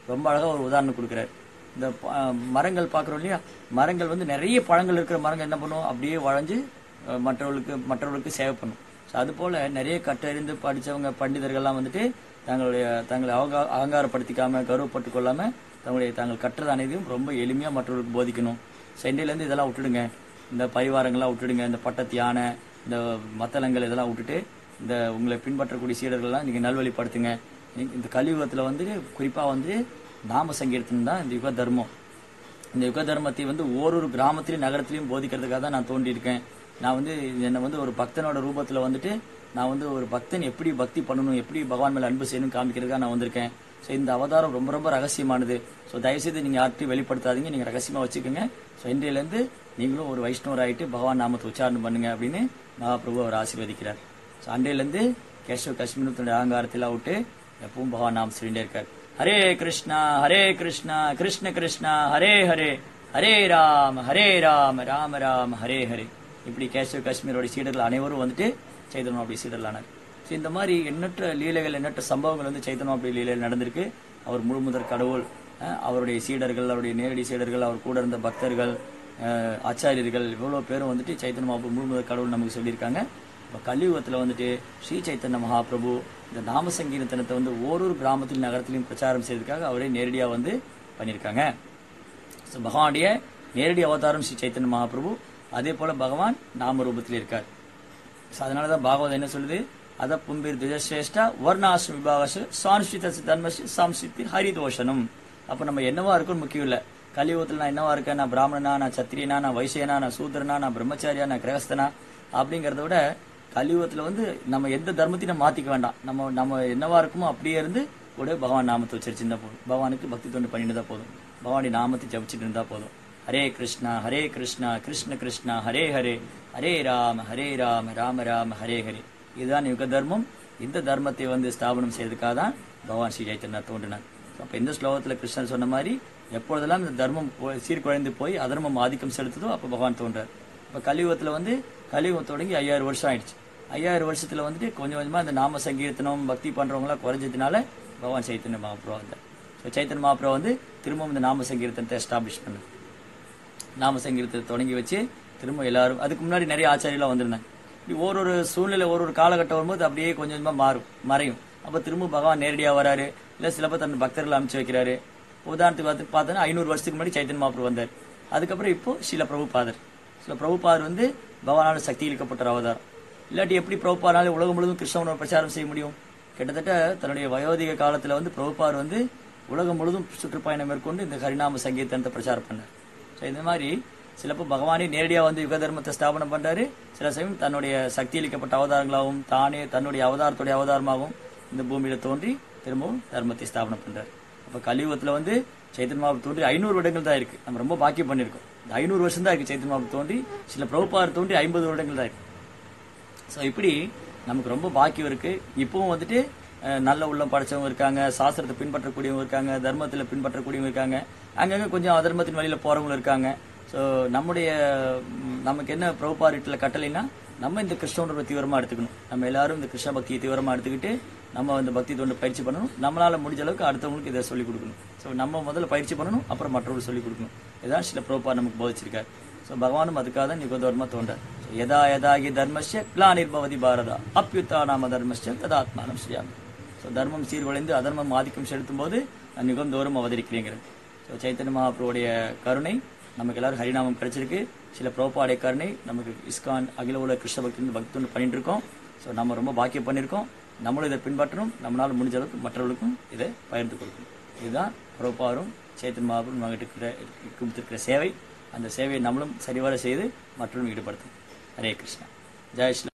ரொம்ப அழகா ஒரு உதாரணம் கொடுக்குறாரு இந்த ப- மரங்கள் பார்க்குறோம் இல்லையா மரங்கள் வந்து நிறைய பழங்கள் இருக்கிற மரங்கள் என்ன பண்ணும் அப்படியே வளைஞ்சு அஹ், மற்றவர்களுக்கு மற்றவர்களுக்கு சேவை பண்ணும் ஸோ அது போல நிறைய கற்றறிந்து படிச்சவங்க பண்டிதர்கள்லாம் வந்துட்டு தங்களுடைய தங்களை அவங்க அகங்காரப்படுத்திக்காம கௌரவப்பட்டு கொள்ளாம தங்களுடைய தாங்கள் கற்றது அனைத்தையும் ரொம்ப எளிமையா மற்றவர்களுக்கு போதிக்கணும் சென்னையிலேருந்து இதெல்லாம் விட்டுடுங்க இந்த பரிவாரங்கள்லாம் விட்டுடுங்க இந்த பட்டத்து யானை இந்த மத்தளங்கள் இதெல்லாம் விட்டுட்டு இந்த உங்களை பின்பற்றக்கூடிய சீடர்கள்லாம் நீங்க நல்வழிப்படுத்துங்க நீங்க இந்த கலியுகத்துல வந்து குறிப்பா வந்து நாம சங்கீர்த்தனம் தான் இந்த யுக தர்மம் இந்த யுக தர்மத்தை வந்து ஓரொரு கிராமத்திலையும் நகரத்திலையும் போதிக்கிறதுக்காக தான் நான் தோண்டியிருக்கேன் நான் வந்து என்னை வந்து ஒரு பக்தனோட ரூபத்துல வந்துட்டு நான் வந்து ஒரு பக்தன் எப்படி பக்தி பண்ணணும் எப்படி பகவான் மேல அன்பு செய்யணும் காமிக்கிறதுக்காக நான் வந்திருக்கேன் ஸோ இந்த அவதாரம் ரொம்ப ரொம்ப ரகசியமானது ஸோ தயவுசெய்து நீங்க யார்ட்டையும் வெளிப்படுத்தாதீங்க நீங்க ரகசியமா வச்சுக்கோங்க ஸோ இன்றையிலேருந்து நீங்களும் ஒரு வைஷ்ணவர் ஆயிட்டு பகவான் நாமத்தை உச்சாரணம் பண்ணுங்க அப்படின்னு மகாபிரபு அவர் ஆசீர்வதிக்கிறார் ஸோ அன்றையிலேருந்து கேஷவ் காஷ்மீர் தன்னுடைய அகங்காரத்தில் விட்டு எப்பவும் பகவான் நாமம் சொல்லிட்டே இருக்கார் ஹரே கிருஷ்ணா ஹரே கிருஷ்ணா கிருஷ்ண கிருஷ்ணா ஹரே ஹரே ஹரே ராம ஹரே ராம ராம ராம ஹரே ஹரே இப்படி கேஷவ் காஷ்மீரோட சீடர்கள் அனைவரும் வந்துட்டு சைதன்யம் அப்படி சீடர்களானார் ஸோ இந்த மாதிரி எண்ணற்ற லீலைகள் எண்ணற்ற சம்பவங்கள் வந்து சைத்தன்யம் அப்படி லீலையில் நடந்திருக்கு அவர் முழு முதற் கடவுள் அஹ், அவருடைய சீடர்கள் அவருடைய நேரடி சீடர்கள் அவர் கூட இருந்த பக்தர்கள் அஹ், ஆச்சாரியர்கள் இவ்வளவு பேரும் வந்துட்டு சைத்தன்ய மகாபிரபு முழு முதற் கடவுள் நமக்கு சொல்லியிருக்காங்க இப்போ கலியுகத்துல வந்துட்டு ஸ்ரீ சைத்தன்ய மகாபிரபு இந்த நாம சங்கீர்த்தனத்தை வந்து ஓரொரு கிராமத்திலும் நகரத்திலும் பிரச்சாரம் செய்யறதுக்காக அவரே நேரடியா வந்து பண்ணியிருக்காங்க ஸோ பகவானுடைய நேரடி அவதாரம் ஸ்ரீ சைத்தன்ய மகாபிரபு அதே போல பகவான் நாம ரூபத்தில் இருக்கார் ஸோ அதனால தான் பாகவதம் என்ன சொல்லுது அத பும்பிர் துஜஸ்ரேஷ்டா வர்ணாசிரம் விபாகச சான்ஸ்வித தன்மசி சாம்ஸ்வித்தி ஹரிதோஷனம் அப்போ நம்ம என்னவா இருக்குன்னு முக்கியம் இல்லை கலியுகத்தில் நான் என்னவா இருக்கேன் நான் பிராமணனா நான் சத்திரியனா நான் வைசியனா நான் சூத்திரனா நான் பிரம்மச்சாரியா நான் கிரகஸ்தனா அப்படிங்கறத விட கலியுகத்துல வந்து நம்ம எந்த தர்மத்தையும் நம்ம மாத்திக்க வேண்டாம் நம்ம நம்ம என்னவா இருக்குமோ அப்படியே இருந்து கூட பகவான் நாமத்தை உச்சரிச்சிருந்தா போதும் பகவானுக்கு பக்தி தொண்டு பண்ணிட்டு தான் போதும் பகவானுடைய நாமத்தை ஜபிச்சுட்டு இருந்தா போதும் ஹரே கிருஷ்ணா ஹரே கிருஷ்ணா கிருஷ்ண கிருஷ்ணா ஹரே ஹரே ஹரே ராம ஹரே ராம ராம ராம ஹரே ஹரே இதுதான் யுக தர்மம் இந்த தர்மத்தை வந்து ஸ்தாபனம் செய்யறதுக்காக தான் பகவான் ஸ்ரீ சைத்தன்யா தோன்றினார் அப்ப இந்த ஸ்லோகத்துல கிருஷ்ணன் சொன்ன மாதிரி எப்பொழுதெல்லாம் இந்த தர்மம் போ- சீர்குலைந்து போய் அதர்மம் ஆதிக்கம் செலுத்துதோ அப்ப பகவான் தோன்றார் இப்ப கலியுகத்துல வந்து கலியுகம் தொடங்கி ஐயாயிரம் வருஷம் ஆயிடுச்சு ஐயாயிரம் வருஷத்துல வந்துட்டு கொஞ்சம் கொஞ்சமா இந்த நாம சங்கீர்த்தனம் பக்தி பண்றவங்களாம் குறைஞ்சதுனால பகவான் சைத்தன்ய மகாபிரபு வந்தார் ஸோ சைத்தன்ய மகாபிரபு வந்து திரும்பவும் இந்த நாம சங்கீர்த்தனத்தை எஸ்டாப்ளிஷ் பண்ணார் நாம சங்கீதத்தை தொடங்கி வச்சு திரும்ப எல்லாரும் அதுக்கு முன்னாடி நிறைய ஆச்சாரியெல்லாம் வந்திருந்தாங்க இப்படி ஒரு ஒரு சூழ்நிலை ஒரு ஒரு காலகட்டம் வரும்போது அப்படியே கொஞ்சம் கொஞ்சமா மாறும் மறையும் அப்ப திரும்ப பகவான் நேரடியா வராரு இல்ல சில பேர் தன் பக்தர்களை அனுப்பிச்சு வைக்கிறாரு உதாரணத்துக்கு பார்த்து பார்த்தோன்னா ஐநூறு வருஷத்துக்கு முன்னாடி சைத்தன்ய மகாபிரபு வந்தார் அதுக்கப்புறம் இப்போ சில பிரபுபாதர் சில பிரபுபாதர் வந்து பகவானால சக்தி இழுக்கப்பட்ட அவதாரம் இல்லாட்டி எப்படி பிரபுபாதனால உலகம் முழுவதும் கிருஷ்ண உணர்வு பிரச்சாரம் செய்ய முடியும் கிட்டத்தட்ட தன்னுடைய வயோதிக காலத்துல வந்து பிரபுபார் வந்து உலகம் முழுவதும் சுற்றுப்பயணம் மேற்கொண்டு இந்த ஹரிநாம சங்கீர்த்தனத்தை பிரச்சாரம் பண்ணார் ஸோ இந்த மாதிரி சிலப்போ பகவானே நேரடியாக வந்து யுக தர்மத்தை ஸ்தாபனம் பண்றாரு சில சமயம் தன்னுடைய சக்தி அளிக்கப்பட்ட அவதாரங்களாகவும் தானே தன்னுடைய அவதாரத்துடைய அவதாரமாகவும் இந்த பூமியில தோன்றி திரும்பவும் தர்மத்தை ஸ்தாபனம் பண்றாரு அப்ப கலியுகத்துல வந்து சைத்தன்ய மகாபு தோன்றி ஐநூறு வருடங்கள் தான் இருக்கு நம்ம ரொம்ப பாக்கியம் பண்ணியிருக்கோம் இந்த ஐநூறு வருஷம் தான் இருக்கு சைத்தன்ய மகாபு தோன்றி சில பிரபுபார் தோன்றி ஐம்பது வருடங்கள் தான் இருக்கு ஸோ இப்படி நமக்கு ரொம்ப பாக்கியம் இருக்கு இப்பவும் வந்துட்டு அஹ், நல்ல உள்ளம் படைச்சவங்க இருக்காங்க சாஸ்திரத்தை பின்பற்றக்கூடியவங்க இருக்காங்க தர்மத்தில் பின்பற்றக்கூடியவங்க இருக்காங்க அங்கங்க கொஞ்சம் அதர்மத்தின் வழியில போறவங்க இருக்காங்க ஸோ நம்முடைய ம், நமக்கு என்ன பிரபுபாரிட்டில் கட்டளைன்னா நம்ம இந்த கிருஷ்ண உணர்வை தீவிரமா எடுத்துக்கணும் நம்ம எல்லாரும் இந்த கிருஷ்ண பக்தியை தீவிரமா எடுத்துக்கிட்டு நம்ம இந்த பக்தி தொண்டு பயிற்சி பண்ணணும் நம்மளால முடிஞ்ச அளவுக்கு அடுத்தவங்களுக்கு இதை சொல்லிக் கொடுக்கணும் ஸோ நம்ம முதல்ல பயிற்சி பண்ணணும் அப்புறம் மற்றவங்களுக்கு சொல்லிக் கொடுக்கணும் இதான் சில பிரபுபார் நமக்கு போதிச்சிருக்காரு ஸோ பகவானும் அதுக்காக தான் யுகதர்ம தோன்றார் So, யதா யதாகி தர்மஸ்ய கிளானிர்பவதி பாரதா அப்யுத்தா நாம தர்மஸ்ய ததாத்மானம் ஸ்ரீயாமி ஸோ தர்மம் சீர்குலைந்து அதர்மம் ஆதிக்கம் செலுத்தும் போது நான் யுகந்தோறும் அவதரிக்கிறேங்கிறது ஸோ சைத்தன்ய மகாபிரபுடைய கருணை நமக்கு எல்லாரும் ஹரிநாமம் கிடைச்சிருக்கு சில பிரபுபாடைய கருணை நமக்கு இஸ்கான் அகில உலக கிருஷ்ண பக்தி பக்தி ஒன்று பண்ணிட்டு இருக்கோம் ஸோ நம்ம ரொம்ப பாக்கியம் பண்ணியிருக்கோம் நம்மளும் இதை பின்பற்றணும் நம்மளால முடிஞ்ச அளவுக்கு மற்றவர்களுக்கும் இதை பகிர்ந்து கொடுக்கணும் இதுதான் பிரபுபாரும் சைத்தன்ய மகாபிரபு நம்மகிட்ட இருக்கிற கொடுத்திருக்கிற சேவை அந்த சேவையை நம்மளும் சரிவர செய்து மற்றவர்களும் ஈடுபடுத்தணும் ஹரே கிருஷ்ணா ஜெய் ஸ்ரீ